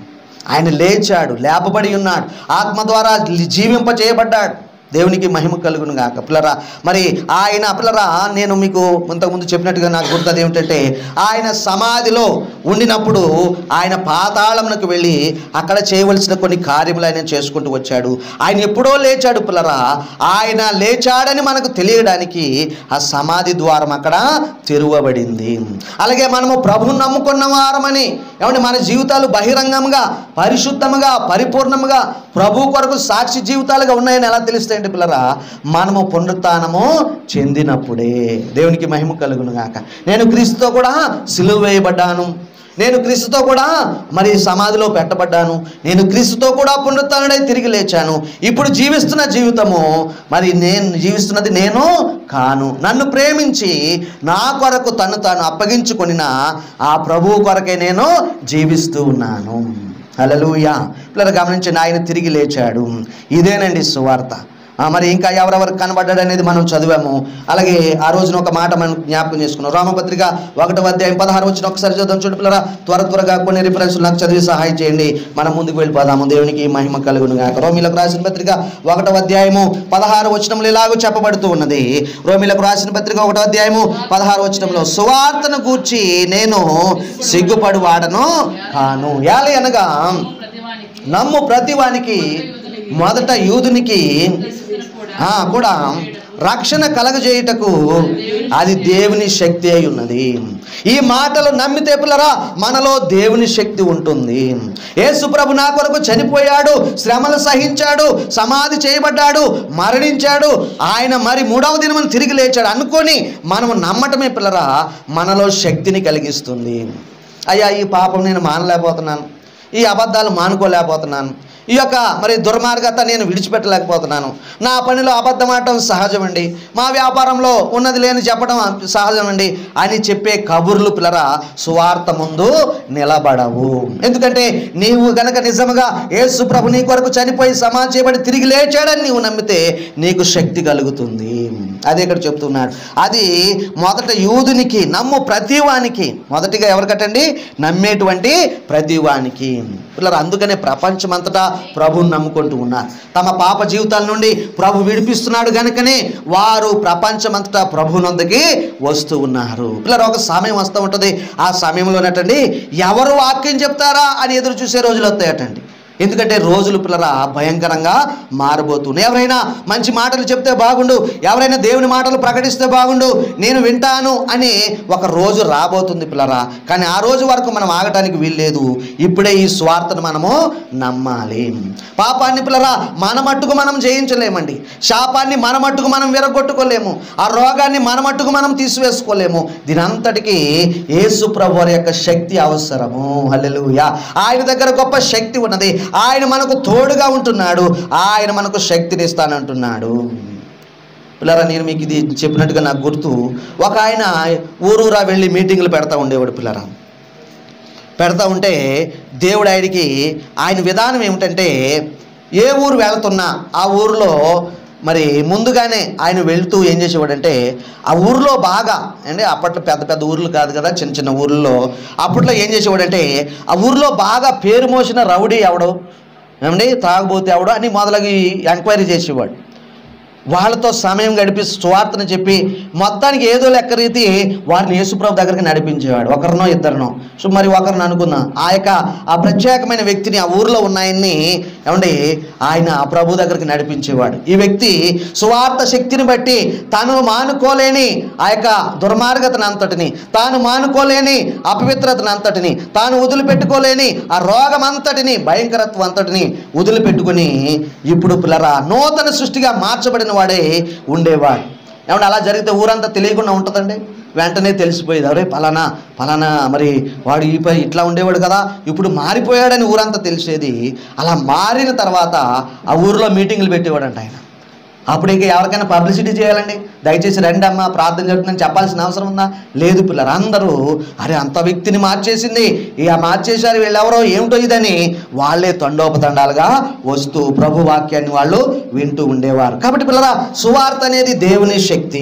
ఆయన లేచాడు లేపబడి ఉన్నాడు ఆత్మ ద్వారా జీవింప చేయబడ్డాడు దేవునికి మహిమ కలుగును గాక పిల్లరా మరి ఆయన పిల్లరా నేను మీకు ఇంతకుముందు చెప్పినట్టుగా నాకు గుర్తుంది ఏమిటంటే ఆయన సమాధిలో ఉండినప్పుడు ఆయన పాతాళమునకు వెళ్ళి అక్కడ చేయవలసిన కొన్ని కార్యములు ఆయన చేసుకుంటూ వచ్చాడు ఆయన ఎప్పుడో లేచాడు పిల్లరా ఆయన లేచాడని మనకు తెలియడానికి ఆ సమాధి ద్వారం అక్కడ తెరువబడింది అలాగే మనము ప్రభుని నమ్ముకున్న వారమని ఏమంటే మన జీవితాలు బహిరంగంగా పరిశుద్ధముగా పరిపూర్ణముగా ప్రభు కొరకు సాక్షి జీవితాలుగా ఉన్నాయని ఎలా తెలుస్తాయండి పిల్లరా మనము పునరుత్నము చెందినప్పుడే దేవునికి మహిమ కలుగును గాక నేను క్రీస్తుతో కూడా సిలువ వేయబడ్డాను నేను క్రీస్తుతో కూడా మరి సమాధిలో పెట్టబడ్డాను నేను క్రీస్తుతో కూడా పునరుత్డై తిరిగి లేచాను ఇప్పుడు జీవిస్తున్న జీవితము మరి నేను జీవిస్తున్నది నేను కాను నన్ను ప్రేమించి నా కొరకు తను తాను అప్పగించుకొనిన ఆ ప్రభువు కొరకే నేను జీవిస్తూ ఉన్నాను హల్లెలూయా పిల్లలు గమనించండి ఆయన తిరిగి లేచాడు ఇదేనండి సువార్త ఆ, మరి ఇంకా ఎవరెవరు కనబడ్డాడు అనేది మనం చదివాము అలాగే ఆ రోజున ఒక మాట మనం జ్ఞాపకం చేసుకున్నాం రామపత్రిక ఒకటో అధ్యాయం పదహారు వచ్చిన ఒకసారి చదువు చూడు పిల్లరా త్వర త్వరగా కొన్ని రిఫరెన్స్లు నాకు చదివి సహాయం చేయండి మనం ముందుకు వెళ్ళిపోదాము దేవునికి మహిమ కలుగును గాక రోమిలకు రాసిన పత్రిక ఒకటో అధ్యాయము పదహారు వచనములు ఇలాగూ చెప్పబడుతూ ఉన్నది రోమిలకు రాసిన పత్రిక ఒకటో అధ్యాయము పదహారు వచనంలో సువార్తను గూర్చి నేను సిగ్గుపడు వాడను కాను యాలి అనగా ప్రతివానికి నమ్ము ప్రతివానికి మొదట యూదునికి ఆ, కూడా రక్షణ కలగజేయుటకు అది దేవుని శక్తి అయి ఉన్నది ఈ మాటలు నమ్మితే పిల్లరా మనలో దేవుని శక్తి ఉంటుంది యేసు ప్రభు నా కొరకు చనిపోయాడు శ్రమలు సహించాడు సమాధి చేయబడ్డాడు మరణించాడు ఆయన మరి మూడవ దినమున తిరిగి లేచాడు అనుకొని మనము నమ్మటమే పిల్లరా మనలో శక్తిని కలిగిస్తుంది అయ్యా ఈ పాపం నేను మానలేకపోతున్నాను ఈ అబద్ధాలు మానుకోలేకపోతున్నాను ఈ యొక్క మరి దుర్మార్గత నేను విడిచిపెట్టలేకపోతున్నాను నా పనిలో అబద్ధం ఆడటం సహజమండి మా వ్యాపారంలో ఉన్నది లేని చెప్పడం సహజమండి అని చెప్పే కబుర్లు పిల్లరా సువార్త ముందు నిలబడవు ఎందుకంటే నీవు గనక నిజముగా యేసు ప్రభు నీ కొరకు చనిపోయి సమాధి చేయబడి తిరిగి లేచాడని నీవు నమ్మితే నీకు శక్తి కలుగుతుంది అదే ఇక్కడ చెప్తున్నాడు అది మొదట యూదునికి నమ్ము ప్రతివానికి మొదటిగా ఎవరికటండి నమ్మేటువంటి ప్రతివానికి పిల్లలు అందుకనే ప్రపంచమంతటా ప్రభువుని నమ్ముకుంటూ ఉన్నారు తమ పాప జీవితాల నుండి ప్రభు విడిపిస్తున్నాడు కనుకనే వారు ప్రపంచమంతటా ప్రభునందుకి వస్తూ ఉన్నారు పిల్లలు ఒక సమయం వస్తూ ఉంటుంది ఆ సమయంలోనటండి ఎవరు వాక్యం చెప్తారా అని ఎదురు చూసే రోజులు వస్తాయటండి ఎందుకంటే రోజులు పిల్లరా భయంకరంగా మారబోతున్నాయి ఎవరైనా మంచి మాటలు చెప్తే బాగుండు ఎవరైనా దేవుని మాటలు ప్రకటిస్తే బాగుండు నేను వింటాను అని ఒక రోజు రాబోతుంది పిల్లరా కానీ ఆ రోజు వరకు మనం ఆగటానికి వీల్లేదు ఇప్పుడే ఈ స్వార్థను మనము నమ్మాలి పాపాన్ని పిల్లరా మన మట్టుకు మనం జయించలేమండి శాపాన్ని మన మట్టుకు మనం విరగొట్టుకోలేము ఆ రోగాన్ని మన మట్టుకు మనం తీసివేసుకోలేము దీని అంతటికీ యేసు ప్రభు వారి యొక్క శక్తి అవసరము హల్లెలూయా ఆయన దగ్గర గొప్ప శక్తి ఉన్నది ఆయన మనకు తోడుగా ఉంటున్నాడు ఆయన మనకు శక్తిని ఇస్తానంటున్నాడు పిల్లరా నేను మీకు ఇది చెప్పినట్టుగా నాకు గుర్తు ఒక ఆయన ఊరూరా వెళ్ళి మీటింగ్లు పెడతా ఉండేవాడు పిల్లరా పెడతా ఉంటే దేవుడు ఆయనకి ఆయన విధానం ఏమిటంటే ఏ ఊరు వెళుతున్నా ఆ ఊరిలో మరి ముందుగానే ఆయన వెళ్తూ ఏం చేసేవాడంటే ఆ ఊరిలో బాగా అంటే అప్పట్లో పెద్ద పెద్ద ఊర్లు కాదు కదా చిన్న చిన్న ఊర్లలో అప్పట్లో ఏం చేసేవాడంటే ఆ ఊరిలో బాగా పేరు మోసిన రౌడీ ఎవడు ఏమండి తాగుబోతే ఎవడు అని మొదలగి ఎంక్వైరీ చేసేవాడు వాళ్ళతో సమయం గడిపి స్వార్థను చెప్పి మొత్తానికి ఏదో లెక్క రీతి వారిని యేసుప్రభు దగ్గరికి నడిపించేవాడు ఒకరినో ఇద్దరినో సో మరి ఒకరిని అనుకుందాం ఆ యొక్క ఆ ప్రత్యేకమైన వ్యక్తిని ఆ ఊరిలో ఉన్నాయన్ని ఏమండి ఆయన ఆ ప్రభు దగ్గరికి నడిపించేవాడు ఈ వ్యక్తి సువార్త శక్తిని బట్టి తాను మానుకోలేని ఆ యొక్క దుర్మార్గతను అంతటిని తాను మానుకోలేని అపవిత్రతను అంతటిని తాను వదిలిపెట్టుకోలేని ఆ రోగం అంతటిని భయంకరత్వం అంతటిని వదిలిపెట్టుకుని ఇప్పుడు పిల్లరా నూతన సృష్టిగా మార్చబడిన వాడే ఉండేవాడు ఏమంటే అలా జరిగితే ఊరంతా తెలియకుండా ఉంటుందండి వెంటనే తెలిసిపోయేది అరే పలానా పలానా మరి వాడు ఈ పై ఇట్లా ఉండేవాడు కదా ఇప్పుడు మారిపోయాడని ఊరంతా తెలిసేది అలా మారిన తర్వాత ఆ ఊరిలో మీటింగులు పెట్టేవాడంట ఆయన అప్పుడు ఇక ఎవరికైనా పబ్లిసిటీ చేయాలండి దయచేసి రండి అమ్మా ప్రార్థన జరుగుతుందని చెప్పాల్సిన అవసరం ఉందా లేదు పిల్లలు అందరూ అరే అంత వ్యక్తిని మార్చేసింది ఇక మార్చేశారు వీళ్ళెవరో ఏమిటో ఇదని వాళ్ళే తండోపతండాలుగా వస్తూ ప్రభు వాక్యాన్ని వాళ్ళు వింటూ ఉండేవారు కాబట్టి పిల్లరా సువార్త అనేది దేవుని శక్తి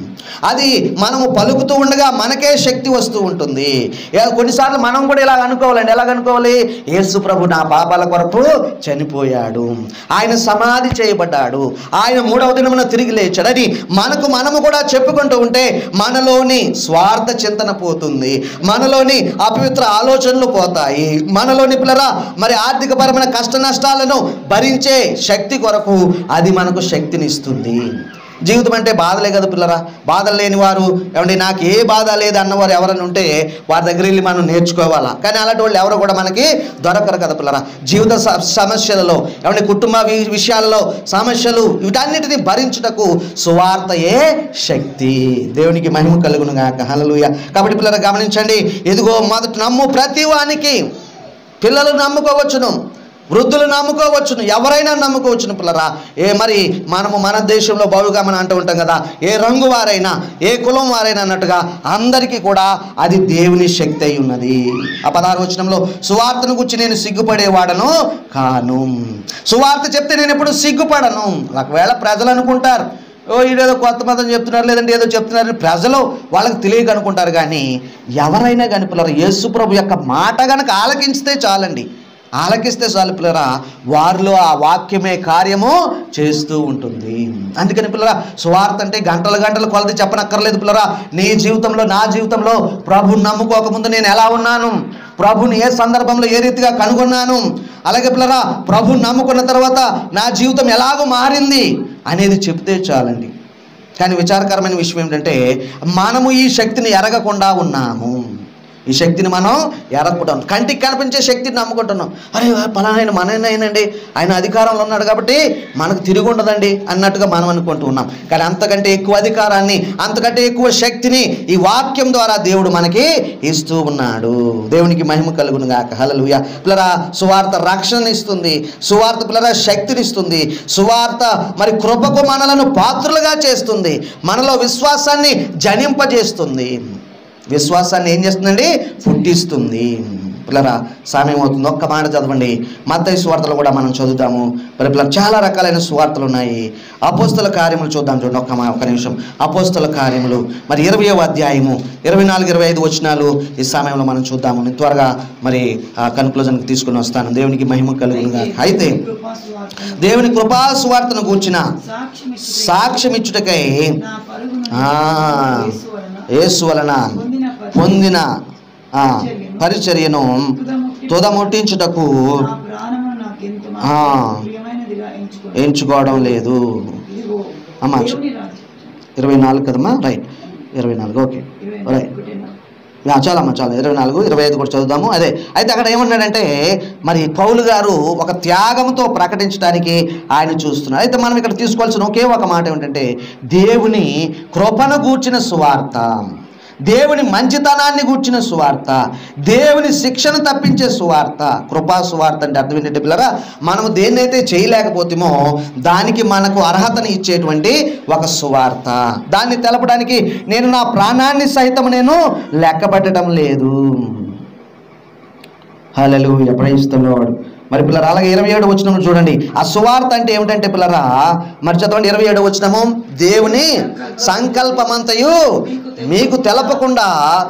అది మనము పలుకుతూ ఉండగా మనకే శక్తి వస్తూ ఉంటుంది ఏ- కొన్నిసార్లు మనం కూడా ఇలా అనుకోవాలండి ఎలాగ అనుకోవాలి యేసు ప్రభు నా పాపాల కొరకు చనిపోయాడు ఆయన సమాధి చేయబడ్డాడు ఆయన మూడవ దినమున తిరిగి లేచాడని మనకు మనము కూడా చెప్పుకుంటూ ఉంటే మనలోని స్వార్థ చింతన పోతుంది మనలోని అపవిత్ర ఆలోచనలు పోతాయి మనలోని పిల్లరా మరి ఆర్థికపరమైన కష్ట నష్టాలను భరించే శక్తి కొరకు అది మనకు శక్తినిస్తుంది జీవితం అంటే బాధలే కదా పిల్లరా బాధలు లేని వారు ఏమండి నాకు ఏ బాధ లేదు అన్నవారు ఎవరైనా ఉంటే వారి దగ్గర వెళ్ళి మనం నేర్చుకోవాలా కానీ అలాంటి వాళ్ళు ఎవరు కూడా మనకి దొరకరు కదా పిల్లరా జీవిత స- సమస్యలలో ఏమంటే కుటుంబ వి- విషయాలలో సమస్యలు వీటన్నిటిని భరించుటకు సువార్తయే శక్తి దేవునికి మహిమ కలుగును గాక హల్లెలూయా కాబట్టి పిల్లరా గమనించండి ఇదిగో మొదట నమ్ము ప్రతి వానికి పిల్లలు నమ్ముకోవచ్చును వృద్ధులు నమ్ముకోవచ్చును ఎవరైనా నమ్ముకోవచ్చును పిల్లరా ఏ మరి మనము మన దేశంలో బావుగా మనం అంటూ ఉంటాం కదా ఏ రంగు వారైనా ఏ కులం వారైనా అన్నట్టుగా అందరికీ కూడా అది దేవుని శక్తి అయి ఉన్నది ఆ పదహారు వచనంలో సువార్తను గురించి నేను సిగ్గుపడేవాడను కాను సువార్త చెప్తే నేను ఎప్పుడు సిగ్గుపడను ఒకవేళ ప్రజలు అనుకుంటారు ఓ ఈడేదో కొత్త మతం చెప్తున్నారు లేదంటే ఏదో చెప్తున్నారు ప్రజలు వాళ్ళకి తెలియక అనుకుంటారు కానీ ఎవరైనా కానీ పిల్లలు యేసు ప్రభు యొక్క మాట కనుక ఆలకించితే చాలండి ఆలకిస్తే చాలు పిల్లరా వారిలో ఆ వాక్యమే కార్యము చేస్తూ ఉంటుంది అందుకని పిల్లరా సువార్త అంటే గంటల గంటల కొలది చెప్పనక్కర్లేదు పిల్లరా నీ జీవితంలో నా జీవితంలో ప్రభుని నమ్ముకోకముందు నేను ఎలా ఉన్నాను ప్రభుని ఏ సందర్భంలో ఏ రీతిగా కనుగొన్నాను అలాగే పిల్లరా ప్రభుని నమ్ముకున్న తర్వాత నా జీవితం ఎలాగో మారింది అనేది చెప్తే చాలండి కానీ విచారకరమైన విషయం ఏమిటంటే మనము ఈ శక్తిని ఎరగకుండా ఉన్నాము ఈ శక్తిని మనం ఎరగకుండా ఉన్నాం. కంటికి కనిపించే శక్తిని నమ్ముకుంటున్నాం అరే పలానా మనైనానండి ఆయన అధికారంలో ఉన్నాడు కాబట్టి మనకు తిరిగి ఉండదండి అన్నట్టుగా మనం అనుకుంటూ ఉన్నాం కానీ అంతకంటే ఎక్కువ అధికారాన్ని అంతకంటే ఎక్కువ శక్తిని ఈ వాక్యం ద్వారా దేవుడు మనకి ఇస్తూ ఉన్నాడు దేవునికి మహిమ కలుగును గాక హల్లెలూయా పిల్లరా సువార్త రక్షణ ఇస్తుంది సువార్త పిల్లరా శక్తినిస్తుంది సువార్త మరి కృపకు మనలను పాత్రులుగా చేస్తుంది మనలో విశ్వాసాన్ని జనింపజేస్తుంది విశ్వాసాన్ని ఏం చేస్తుందండి పుట్టిస్తుంది పిల్లరా సమయం అవుతుంది ఒక్క మాట చదవండి మత్తయి సువార్తలు కూడా మనం చదువుతాము మరి పిల్లలు చాలా రకాలైన సువార్తలు ఉన్నాయి అపోస్తల కార్యములు చూద్దాం చూడండి ఒక్క మా ఒక్క నిమిషం అపోస్తల కార్యములు మరి ఇరవయో అధ్యాయము ఇరవై నాలుగు ఇరవై ఐదు వచనాలు ఈ సమయంలో మనం చూద్దాము నేను త్వరగా మరి ఆ కన్క్లూజన్కి తీసుకుని వస్తాను దేవునికి మహిమ కలుగునుగా అయితే కృపాసువార్తను దేవుని కృపా సువార్తను కూర్చిన సాక్ష్యమిచ్చుటకై సాక్ష్యం ఇచ్చుటకై నా పరుగును ఆ, యేసు వలన యేసు వలన పొందిన పరి- పొందిన ఆ, పరిచర్యను తుదముట్టి తుదముట్టించుటకు నా ప్రాణమును నాకెందుకు ఆ. ప్రియమైనదిగా ఎంచుకో ఎంచుకోవడం లేదు ఇదిగో అమ్మా, దేవుని రాజ్యం ఇరవై నాలుగు కదమ్మా రైట్ ఇరవై నాలుగు ఓకే ఇరవై రైట్ ఒకటేనా యా, చాలమ్మా చాలా ఇరవై నాలుగు ఇరవై ఐదు కూడా చదువుదాము అదే అయితే అక్కడ ఏమన్నాడంటే మరి పౌలు గారు ఒక త్యాగంతో ప్రకటించడానికి ఆయన చూస్తున్నారు అయితే మనం ఇక్కడ తీసుకోవాల్సిన ఒకే ఒక మాట ఏమిటంటే దేవుని కృపను గూర్చిన సువార్త దేవుని మంచితనాన్ని గూర్చిన సువార్త దేవుని శిక్షను తప్పించే సువార్త కృపా సువార్త అంటే అర్థం ఏంటంటే పిల్లరా మనము దేన్నైతే చేయలేకపోతేమో దానికి మనకు అర్హతని ఇచ్చేటువంటి ఒక సువార్త దాన్ని తెలపడానికి నేను నా ప్రాణాన్ని సైతం నేను లెక్కపెట్టడం లేదు హలలు ఎప్పుడైస్తున్నాడు మరి పిల్లరా అలాగే ఇరవై ఏడు వచ్చిన చూడండి ఆ సువార్త అంటే ఏమిటంటే పిల్లరా మరి చదవండి ఇరవై ఏడు వచ్చినము దేవుని సంకల్పమంతయు మీకు తెలపకుండా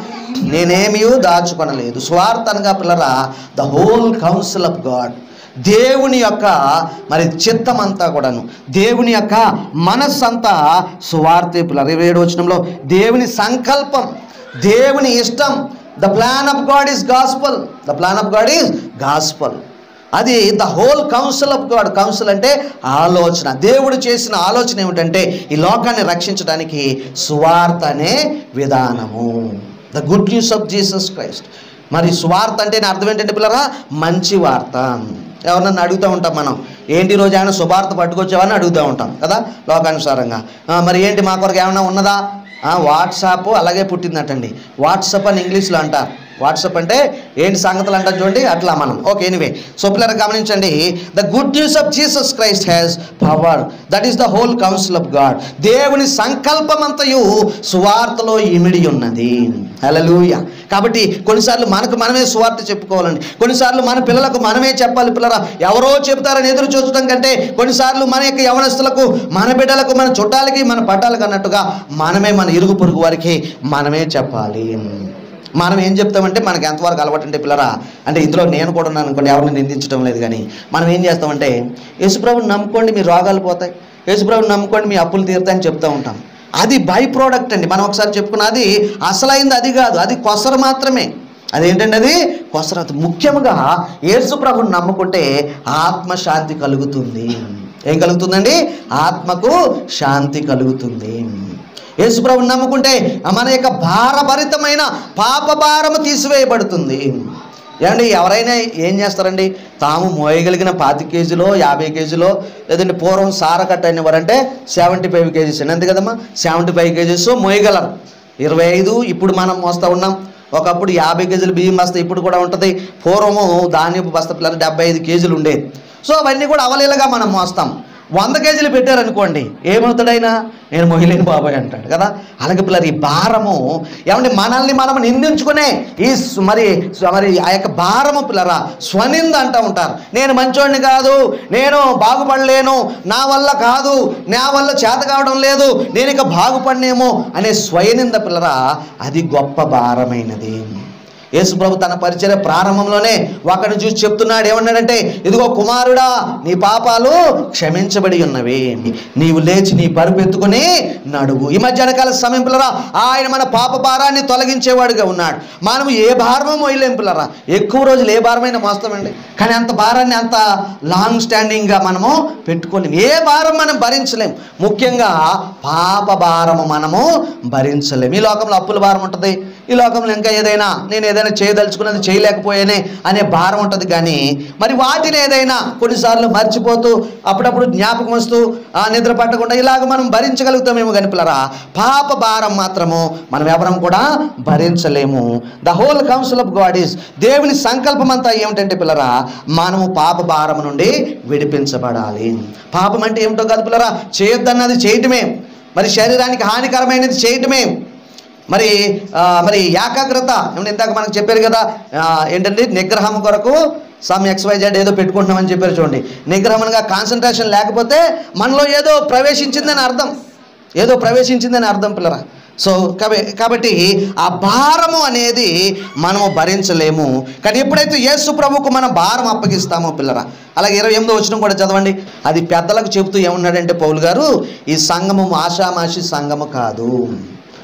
నేనేమీ దాచుకొనలేదు సువార్త అనగా పిల్లరా the whole council of God దేవుని యొక్క మరి చిత్తం అంతా కూడాను దేవుని యొక్క మనస్సంతా సువార్తే పిల్లలు ఇరవై ఏడు వచనంలో దేవుని సంకల్పం దేవుని ఇష్టం the plan of God is gospel the plan of God is gospel అది the whole council of God council అంటే ఆలోచన దేవుడు చేసిన ఆలోచన ఏమిటంటే ఈ లోకాన్ని రక్షించడానికి సువార్త అనే విధానము the good news of Jesus Christ మరి సువార్త అంటే నా అర్థం ఏంటంటే పిల్లరా మంచి వార్త ఎవరన్నా అడుగుతూ ఉంటాం మనం ఏంటి ఈ రోజు ఆయన శుభార్త పట్టుకొచ్చావని అడుగుతూ ఉంటాం కదా లోకానుసారంగా ఆ, మరి ఏంటి మా కొరకు ఏమైనా ఉన్నదా ఆ, వాట్సాప్ అలాగే పుట్టిందటండి వాట్సాప్ అని ఇంగ్లీష్లో అంటారు వాట్సాప్ అంటే ఏంటి సంగతులు అంటారు చూడండి అట్లా మనం ఓకే ఎనివే సో పిల్లలు గమనించండి the good news of Jesus Christ has power that is the whole council of God దేవుని సంకల్పమంతయు సువార్తలో ఇమిడి ఉన్నది హల్లెలూయా కాబట్టి కొన్నిసార్లు మనకు మనమే సువార్త చెప్పుకోవాలండి కొన్నిసార్లు మన పిల్లలకు మనమే చెప్పాలి పిల్లరా ఎవరో చెప్తారని ఎదురు చూడటం కంటే కొన్నిసార్లు మన యొక్క యవనస్తులకు మన బిడ్డలకు మన చుట్టాలకి మన పట్టాలకు అన్నట్టుగా మనమే మన ఇరుగు పొరుగు వారికి మనమే చెప్పాలి మనం ఏం చెప్తామంటే మనకి ఎంతవరకు అలవాటు అంటే పిల్లరా అంటే ఇందులో నేను కూడా ఉన్నాను అనుకోండి ఎవరిని నిందించడం లేదు కానీ మనం ఏం చేస్తామంటే యేసుప్రభుని నమ్ముకోండి మీ రోగాలు పోతాయి యేసుప్రభుని నమ్ముకోండి మీ అప్పులు తీరుతాయని చెప్తూ ఉంటాం అది బై ప్రోడక్ట్ అండి మనం ఒకసారి చెప్పుకున్న అది అసలైంది అది కాదు అది కొసరు మాత్రమే అదేంటండి అది కొసరత ముఖ్యంగా యేసుప్రభుని నమ్ముకుంటే ఆత్మశాంతి కలుగుతుంది ఏం కలుగుతుందండి ఆత్మకు శాంతి కలుగుతుంది యేసుప్రభుని నమ్ముకుంటే మన యొక్క భారభరితమైన పాప భారము తీసివేయబడుతుంది ఏమండి ఎవరైనా ఏం చేస్తారండి తాము మోయగలిగిన పాతి కేజీలో యాభై కేజీలో లేదంటే పూర్వం సారకట్ట అనేవారంటే సెవెంటీ ఫైవ్ కేజీస్ అండి అంతే కదమ్మా సెవెంటీ ఫైవ్ కేజీస్ మోయగలరు ఇరవై ఐదు ఇప్పుడు మనం మోస్తూ ఉన్నాం ఒకప్పుడు యాభై కేజీలు బియ్యం బస్తా ఇప్పుడు కూడా ఉంటుంది పూర్వము ధాన్యపు బస్తా పిల్లలు డెబ్బై ఐదు కేజీలు ఉండేది సో అవన్నీ కూడా అవలీలగా మనం మోస్తాం వంద కేజీలు పెట్టారనుకోండి ఏమవుతాడైనా నేను మొహిలేని బాబాయ్ అంటాడు కదా అలాగే పిల్లలు ఈ భారము ఏమంటే మనల్ని మనం నిందించుకునే ఈ స్- మరి మరి ఆ యొక్క భారము పిల్లరా స్వనింద అంటూ ఉంటారు నేను మంచోడిని కాదు నేను బాగుపడలేను నా వల్ల కాదు నా వల్ల చేత కావడం లేదు నేను ఇక బాగుపడనేమో అనే స్వయనింద పిల్లరా అది గొప్ప భారమైనది యేసుప్రభు తన పరిచయ ప్రారంభంలోనే ఒకరిని చూసి చెప్తున్నాడు ఏమన్నాడంటే ఇదిగో కుమారుడా నీ పాపాలు క్షమించబడి ఉన్నవి నీవు లేచి నీ పరుపు ఎత్తుకుని నడువు ఈ మధ్యాహ్న కాల సమయం పిల్లరా ఆయన మన పాప భారాన్ని తొలగించేవాడుగా ఉన్నాడు మనం ఏ భారమో మోయలేం పిల్లరా ఎక్కువ రోజులు ఏ భారమైనా మోస్తామండి కానీ అంత భారాన్ని అంత లాంగ్ స్టాండింగ్గా మనము పెట్టుకోలేం ఏ భారం మనం భరించలేం ముఖ్యంగా పాప భారము మనము భరించలేం ఈ లోకంలో అప్పుల భారం ఉంటుంది ఈ లోకంలో ఇంకా ఏదైనా నేను ఏదైనా చేయదలుచుకున్నది చేయలేకపోయానే అనే భారం ఉంటుంది కానీ మరి వాటిని ఏదైనా కొన్నిసార్లు మర్చిపోతూ అప్పుడప్పుడు జ్ఞాపకం వస్తూ ఆ, నిద్ర పట్టకుండా ఇలాగ మనం భరించగలుగుతామేమో కానీ పిల్లరా పాప భారం మాత్రము మనం ఎవరం కూడా భరించలేము the whole council of God is దేవుని సంకల్పం అంతా ఏమిటంటే పిల్లరా మనము పాప భారం నుండి విడిపించబడాలి పాపం అంటే ఏమిటో కాదు పిల్లరా చేయొద్దన్నది చేయటమే మరి శరీరానికి హానికరమైనది చేయటమే మరి ఆ, మరి ఏకాగ్రత ఏమంటే ఇందాక మనకు చెప్పారు కదా ఆ, ఏంటంటే నిగ్రహం కొరకు సమ్ ఎక్స్వైజెడ్ ఏదో పెట్టుకుంటున్నామని చెప్పారు చూడండి నిగ్రహం అనగా కాన్సన్ట్రేషన్ లేకపోతే మనలో ఏదో ప్రవేశించిందని అర్థం ఏదో ప్రవేశించిందని అర్థం పిల్లరా సో కాబ- కాబట్టి ఆ భారము అనేది మనము భరించలేము కానీ ఎప్పుడైతే యేసు ప్రభుకు మనం భారం అప్పగిస్తామో పిల్లరా అలాగే ఇరవై ఎనిమిదో వచ్చిన కూడా చదవండి అది పెద్దలకు చెబుతూ ఏమన్నాడంటే పౌలు గారు ఈ సంఘము ఆషామాషి సంఘము కాదు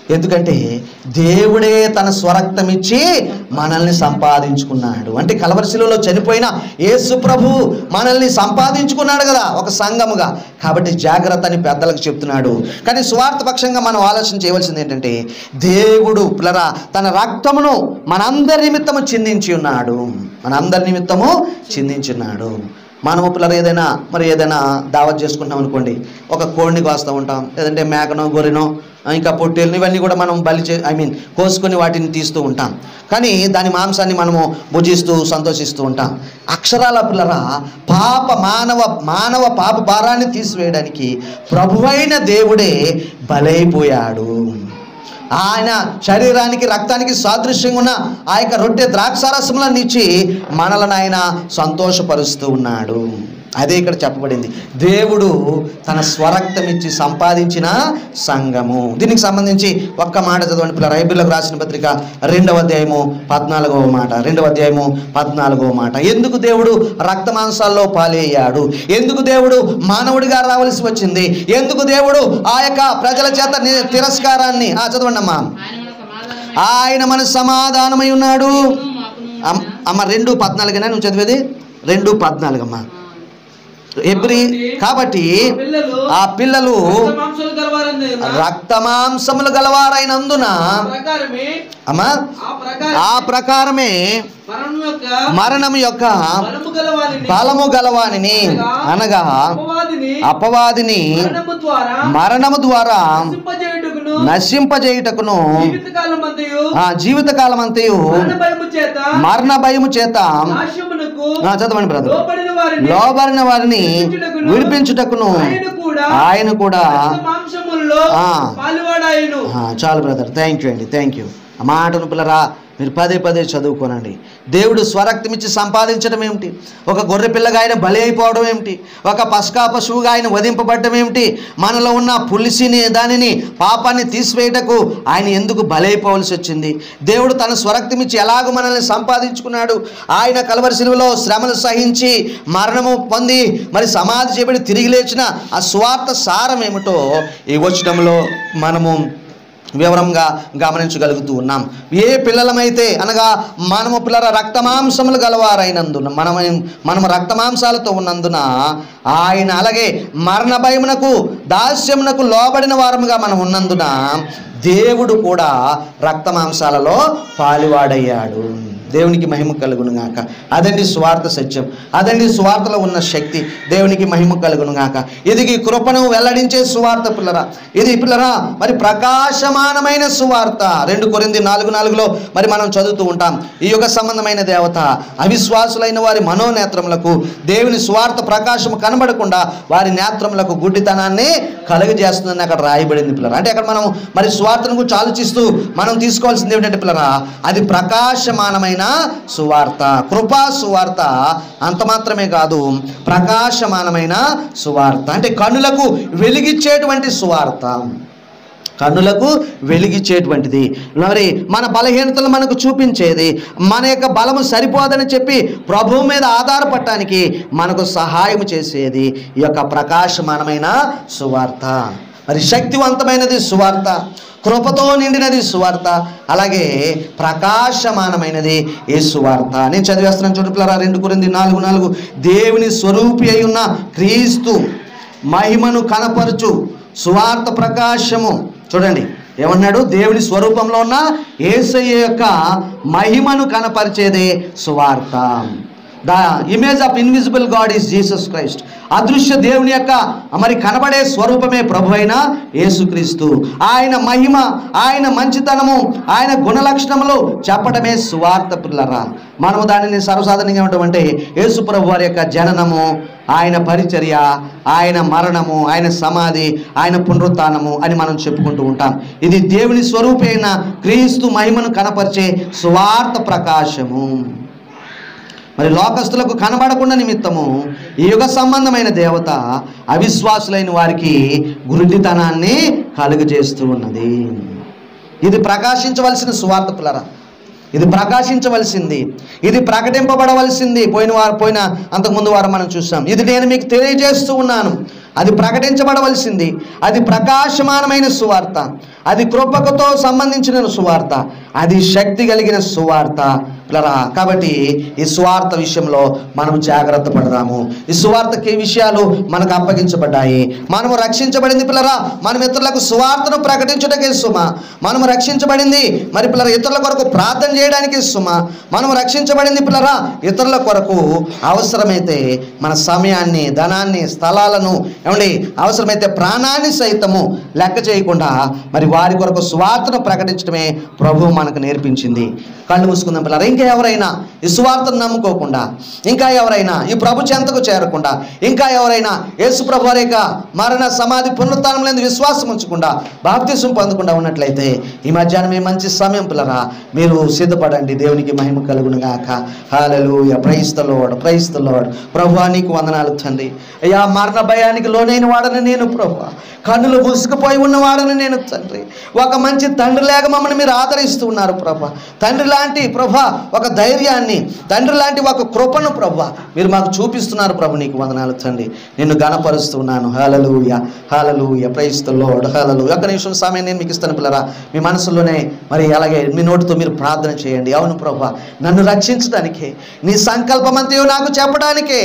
ఎందుకంటే దేవుడే తన స్వరక్తం ఇచ్చి మనల్ని సంపాదించుకున్నాడు అంటే కలవరిశిలలో చనిపోయిన యేసు ప్రభు మనల్ని సంపాదించుకున్నాడు కదా ఒక సంఘముగా కాబట్టి జాగ్రత్త అని పెద్దలకు చెప్తున్నాడు కానీ స్వార్థ పక్షంగా మనం ఆలోచన చేయవలసింది ఏంటంటే దేవుడు పిల్లరా తన రక్తమును మనందరి నిమిత్తము చిందించి ఉన్నాడు మనందరి నిమిత్తము చిందించి ఉన్నాడు మనము పిల్లలు ఏదైనా మరి ఏదైనా దావత్ చేసుకుంటాం అనుకోండి ఒక కోడిని కోస్తూ ఉంటాం లేదంటే మేకనో గొర్రెనో ఆ, ఇంకా పొట్టేలు ఇవన్నీ కూడా మనం బలి చే ఐ మీన్ కోసుకొని వాటిని తీస్తూ ఉంటాం కానీ దాని మాంసాన్ని మనము భుజిస్తూ సంతోషిస్తూ ఉంటాం అక్షరాల పిల్లరా పాప మానవ మానవ పాప భారాన్ని తీసివేయడానికి ప్రభువైన దేవుడే బలైపోయాడు ఆయన శరీరానికి రక్తానికి సాదృశ్యంగా ఉన్న ఆ యొక్క రొట్టె ద్రాక్షారసములను ఇచ్చి మనలను ఆయన సంతోషపరుస్తూ ఉన్నాడు అదే ఇక్కడ చెప్పబడింది దేవుడు తన స్వరక్తం ఇచ్చి సంపాదించిన సంఘము దీనికి సంబంధించి ఒక్క మాట చదవండి పిల్లలు రైబిల్లకు రాసిన పత్రిక రెండవ అధ్యాయము పద్నాలుగవ మాట రెండవ అధ్యాయము పద్నాలుగవ మాట ఎందుకు దేవుడు రక్త మాంసాల్లో పాలేయాడు ఎందుకు దేవుడు మానవుడిగా రావాల్సి వచ్చింది ఎందుకు దేవుడు ఆ యొక్క ప్రజల చేత ని- తిరస్కారాన్ని ఆ చదవండి అమ్మా ఆయన మన సమాధానమై ఆయన మన సమాధానమై ఉన్నాడు మాకును అమ్- అమ్మ రెండు పద్నాలుగేనా నువ్వు చదివేది రెండు పద్నాలుగు అమ్మా ఎబ్రి కాబట్టి పిల్లలు ఆ పిల్లలు మాంసాలు గలవారని రక్త మాంసములు గలవారైనందున ప్రకారమే అమ్మా ఆ ప్రకారం ఆ ప్రకారమే మరణం యొక్క మరణం యొక్క బలము గలవారిని బలము గలవానిని అనగా అపవాదిని అపవాదిని మరణము ద్వారా మరణము ద్వారా నశింపజేయుటకును నశింపజేయుటకును జీవితకాలం అంతయు ఆ జీవితకాలం అంతయు మరణ భయము చేత మరణ భయము చేత నాశమునకు ఆ, చదవండి బ్రదర్ లోబడిన వారిని లోబడిన వారిని విడిపించుటకును ఆయన కూడా ఆయన కూడా రక్త మాంసముల్లో ఆ. పాలువాడాయను ఆ, చాలు బ్రదర్ థ్యాంక్ యూ అండి థ్యాంక్ యూ ఆ మాటను పిల్లరా మీరు పదే పదే చదువుకోనండి దేవుడు స్వరక్తం ఇచ్చి సంపాదించడం ఏమిటి ఒక గొర్రె పిల్లగా ఆయన బలి అయిపోవడం ఏమిటి ఒక పస్కా పశువుగా ఆయన వధింపబడడం ఏమిటి మనలో ఉన్న పులిసిని దానిని పాపాన్ని తీసివేయటకు ఆయన ఎందుకు బలైపోవలసి వచ్చింది దేవుడు తన స్వరక్తం ఇచ్చి ఎలాగో మనల్ని సంపాదించుకున్నాడు ఆయన కలవరి శిలువలో శ్రమలు సహించి మరణము పొంది మరి సమాధి చేయబడి తిరిగి లేచిన ఆ స్వార్థ సారం ఏమిటో ఈ వచనంలో మనము వివరంగా గమనించగలుగుతూ ఉన్నాం ఏ పిల్లలమైతే అనగా మనము పిల్లల రక్తమాంసములు గలవారైనందున మనం మనము రక్తమాంసాలతో ఉన్నందున ఆయన అలాగే మరణ భయమునకు దాస్యమునకు లోబడిన వారముగా మనం ఉన్నందున దేవుడు కూడా రక్తమాంసాలలో పాలువాడయ్యాడు దేవునికి మహిమ కలుగును గాక అదండి స్వార్థ సత్యం అదండి స్వార్థలో ఉన్న శక్తి దేవునికి మహిమ కలుగును గాక ఇది ఈ కృపను వెల్లడించే సువార్త పిల్లరా ఇది పిల్లరా మరి ప్రకాశమానమైన సువార్త రెండు కొరింది నాలుగు నాలుగులో మరి మనం చదువుతూ ఉంటాం ఈ యుగ సంబంధమైన దేవత అవిశ్వాసులైన వారి మనోనేత్రములకు దేవుని స్వార్థ ప్రకాశము కనబడకుండా వారి నేత్రములకు గుడ్డితనాన్ని కలుగజేస్తుందని అక్కడ రాయబడింది పిల్లరా అంటే అక్కడ మనం మరి స్వార్థను గురించి ఆలోచిస్తూ మనం తీసుకోవాల్సింది ఏమిటంటే పిల్లరా అది ప్రకాశమానమైన సువార్త కృపా సువార్త అంత మాత్రమే కాదు ప్రకాశమానమైన సువార్త అంటే కన్నులకు వెలిగిచ్చేటువంటి సువార్త కన్నులకు వెలిగించేటువంటిది మరి మన బలహీనతలు మనకు చూపించేది మన యొక్క బలము సరిపోదని చెప్పి ప్రభువు మీద ఆధారపడటానికి మనకు సహాయం చేసేది ఈ యొక్క ప్రకాశమానమైన సువార్త మరి శక్తివంతమైనది సువార్త కృపతో నిండినది సువార్త అలాగే ప్రకాశమానమైనది ఏ సువార్త నేను చదివేస్తున్నాను చూడుపులరా రెండు కొరింది నాలుగు నాలుగు దేవుని స్వరూపి అయి ఉన్న క్రీస్తు మహిమను కనపరచు సువార్త ప్రకాశము చూడండి ఏమన్నాడు దేవుని స్వరూపంలో ఉన్న యేసయ్య యొక్క మహిమను కనపరిచేదే సువార్త the image of invisible God is Jesus Christ అదృశ్య దేవుని యొక్క మరి కనబడే స్వరూపమే ప్రభు అయిన యేసుక్రీస్తు ఆయన మహిమ ఆయన మంచితనము ఆయన గుణలక్షణములు చెప్పడమే సువార్త పిల్లరా మనము దానిని సర్వసాధారణంగా ఏమంటామంటే యేసు ప్రభు వారి యొక్క జననము ఆయన పరిచర్య ఆయన మరణము ఆయన సమాధి ఆయన పునరుత్నము అని మనం చెప్పుకుంటూ ఉంటాం ఇది దేవుని స్వరూపైన క్రీస్తు మహిమను కనపరిచే సువార్త ప్రకాశము మరి లోకస్తులకు కనబడకుండా నిమిత్తము ఈ యుగ సంబంధమైన దేవత అవిశ్వాసులైన వారికి గురుడితనాన్ని కలుగజేస్తూ ఉన్నది ఇది ప్రకాశించవలసిన సువార్త పిల్లరా ఇది ప్రకాశించవలసింది ఇది ప్రకటింపబడవలసింది పోయిన వారు పోయిన అంతకుముందు వారం మనం చూసాం ఇది నేను మీకు తెలియజేస్తూ ఉన్నాను అది ప్రకటించబడవలసింది అది ప్రకాశమానమైన సువార్త అది కృపకతో సంబంధించిన సువార్త అది శక్తి కలిగిన సువార్త పిల్లరా కాబట్టి ఈ సువార్త విషయంలో మనం జాగ్రత్త పడదాము ఈ సువార్తకి విషయాలు మనకు అప్పగించబడ్డాయి మనము రక్షించబడింది పిల్లరా మనం ఇతరులకు సువార్తను ప్రకటించుటకే సుమ మనము రక్షించబడింది మరి పిల్లరా ఇతరుల కొరకు ప్రార్థన చేయడానికి సుమ మనం రక్షించబడింది పిల్లరా ఇతరుల కొరకు అవసరమైతే మన సమయాన్ని ధనాన్ని స్థలాలను ఏమండి అవసరమైతే ప్రాణాన్ని సైతము లెక్క చేయకుండా మరి వారి కొరకు స్వార్థను ప్రకటించడమే ప్రభు మనకు నేర్పించింది కళ్ళు మూసుకుందాం పిల్లరా ఇంకా ఎవరైనా ఈ సువార్తను నమ్ముకోకుండా ఇంకా ఎవరైనా ఈ ప్రభు చెంతకు చేరకుండా ఇంకా ఎవరైనా యేసు ప్రభు వారి యొక్క మరణ సమాధి పునరుత్థానం లేని విశ్వాసం ఉంచకుండా బాప్తిసం పొందకుండా ఉన్నట్లయితే ఈ మధ్యాహ్నం మంచి సమయం పిల్లరా మీరు సిద్ధపడండి దేవునికి మహిమ కలుగును గాక హాలలుయ ప్రైస్తలోడ్ ప్రైస్తలోడ్ ప్రభు నీకు వందనాలు తండ్రి అయ్యా మరణ భయానికి లోనైన వాడని నేను ప్రభు కన్నులు మూసుకుపోయి ఉన్నవాడని నేను తండ్రి ఒక మంచి తండ్రి లేక మమ్మల్ని మీరు ఆదరిస్తూ ఉన్నారు ప్రభా తండ్రి లాంటి ప్రభా ఒక ధైర్యాన్ని తండ్రి లాంటి ఒక కృపను ప్రభా మీరు మాకు చూపిస్తున్నారు ప్రభు నీకు వందనాలు తండ్రి నిన్ను గణపరుస్తున్నాను హాలలుయ హాలలుయ ప్రైస్తలోడ్ హాలలు ఒక నిమిషం సమయం నేను మీకు ఇస్తాను పిల్లరా మీ మనసులోనే మరి అలాగే మీ నోటితో మీరు ప్రార్థన చేయండి అవును ప్రభా నన్ను రక్షించడానికే నీ సంకల్పమంతయో నాకు చెప్పడానికే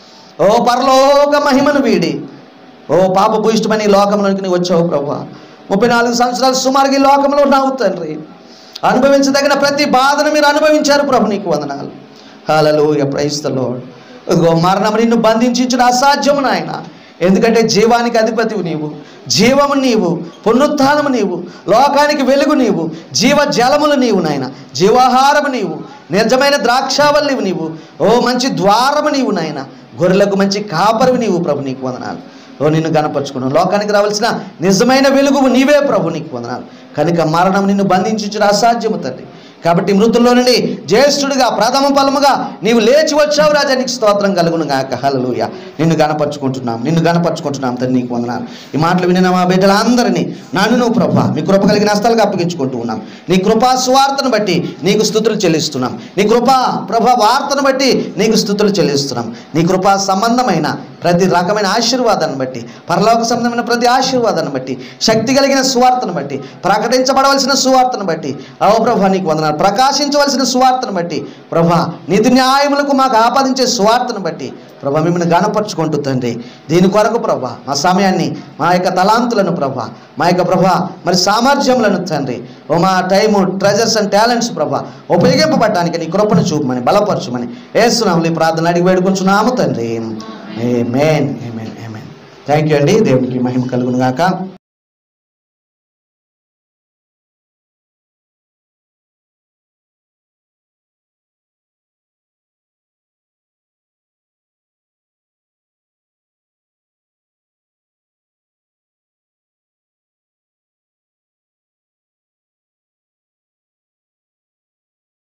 ఓ పరలోక మహిమను వీడి ఓ పాప భూయిష్టమని ఈ లోకంలోనికి నీవు వచ్చావు ప్రభా ముప్పై నాలుగు సంవత్సరాలు సుమారుగా ఈ లోకంలో ఉన్నావు తండ్రి అనుభవించదగిన ప్రతి బాధను మీరు అనుభవించారు ప్రభు నీకు వందనాలు హాలలు ప్రైస్తలో ఇదిగో మరణం నిన్ను బంధించిన అసాధ్యము నాయన ఎందుకంటే జీవానికి అధిపతివు నీవు జీవము నీవు పునరుత్థానము నీవు లోకానికి వెలుగు నీవు జీవ జలములు నీవు నాయన జీవాహారము నీవు నిజమైన ద్రాక్షావల్లివి నీవు ఓ మంచి ద్వారము నీవు నాయన గొర్రెలకు మంచి కాపరివి నీవు ప్రభు నీకు వందనాలు ఓ నిన్ను గనపరుచుకున్నాను లోకానికి రావాల్సిన నిజమైన వెలుగు నీవే ప్రభు నీకు వందనాలు కనుక మరణం నిన్ను బంధించుచుడు అసాధ్యము తండ్రి కాబట్టి మృతుల్లో నుండి జ్యేష్ఠుడిగా ప్రథమ ఫలముగా నీవు లేచి వచ్చావు రాజా నీకు స్తోత్రం కలుగును గాక హల్లెలూయా నిన్ను గనపరుచుకుంటున్నాం నిన్ను గనపరుచుకుంటున్నాం తండ్రి నీకు వందనాలు ఈ మాటలు వినిన మా బిడ్డలందరినీ నన్ను నువ్వు ప్రభా మీ కృప కలిగిన హస్తాలకు అప్పగించుకుంటూ ఉన్నాం నీ కృపా స్వార్థను బట్టి నీకు స్థుతులు చెల్లిస్తున్నాం నీ కృపా ప్రభా వార్తను బట్టి నీకు స్థుతులు చెల్లిస్తున్నాం నీ కృపా సంబంధమైన ప్రతి రకమైన ఆశీర్వాదాన్ని బట్టి పరలోక సంబంధమైన ప్రతి ఆశీర్వాదాన్ని బట్టి శక్తి కలిగిన సువార్తను బట్టి ప్రకటించబడవలసిన సువార్తను బట్టి ఓ ప్రభా నీకు వందనాలు ప్రకాశించవలసిన సువార్తను బట్టి ప్రభా నీతి న్యాయములకు మాకు ఆపాదించే సువార్తను బట్టి ప్రభా మిమ్మల్ని గనపరుచుకుంటూ తండ్రి దీని కొరకు ప్రభా మా సమయాన్ని మా యొక్క తలాంతులను ప్రభా మా యొక్క ప్రభా మరి సామర్థ్యములను తండ్రి ఓ మా టైము ట్రెజర్స్ అండ్ టాలెంట్స్ ప్రభా ఉపయోగింపబడటానికి నీ కృపను చూపమని బలపరచుమని వేస్తున్నాము ఈ ప్రార్థన అడిగి వేడుకుంటున్నాము తండ్రి ఏ మేన్ ఏ మేన్ ఏ మేన్ థ్యాంక్ యూ అండి దేవునికి మహిమ కలుగును గాక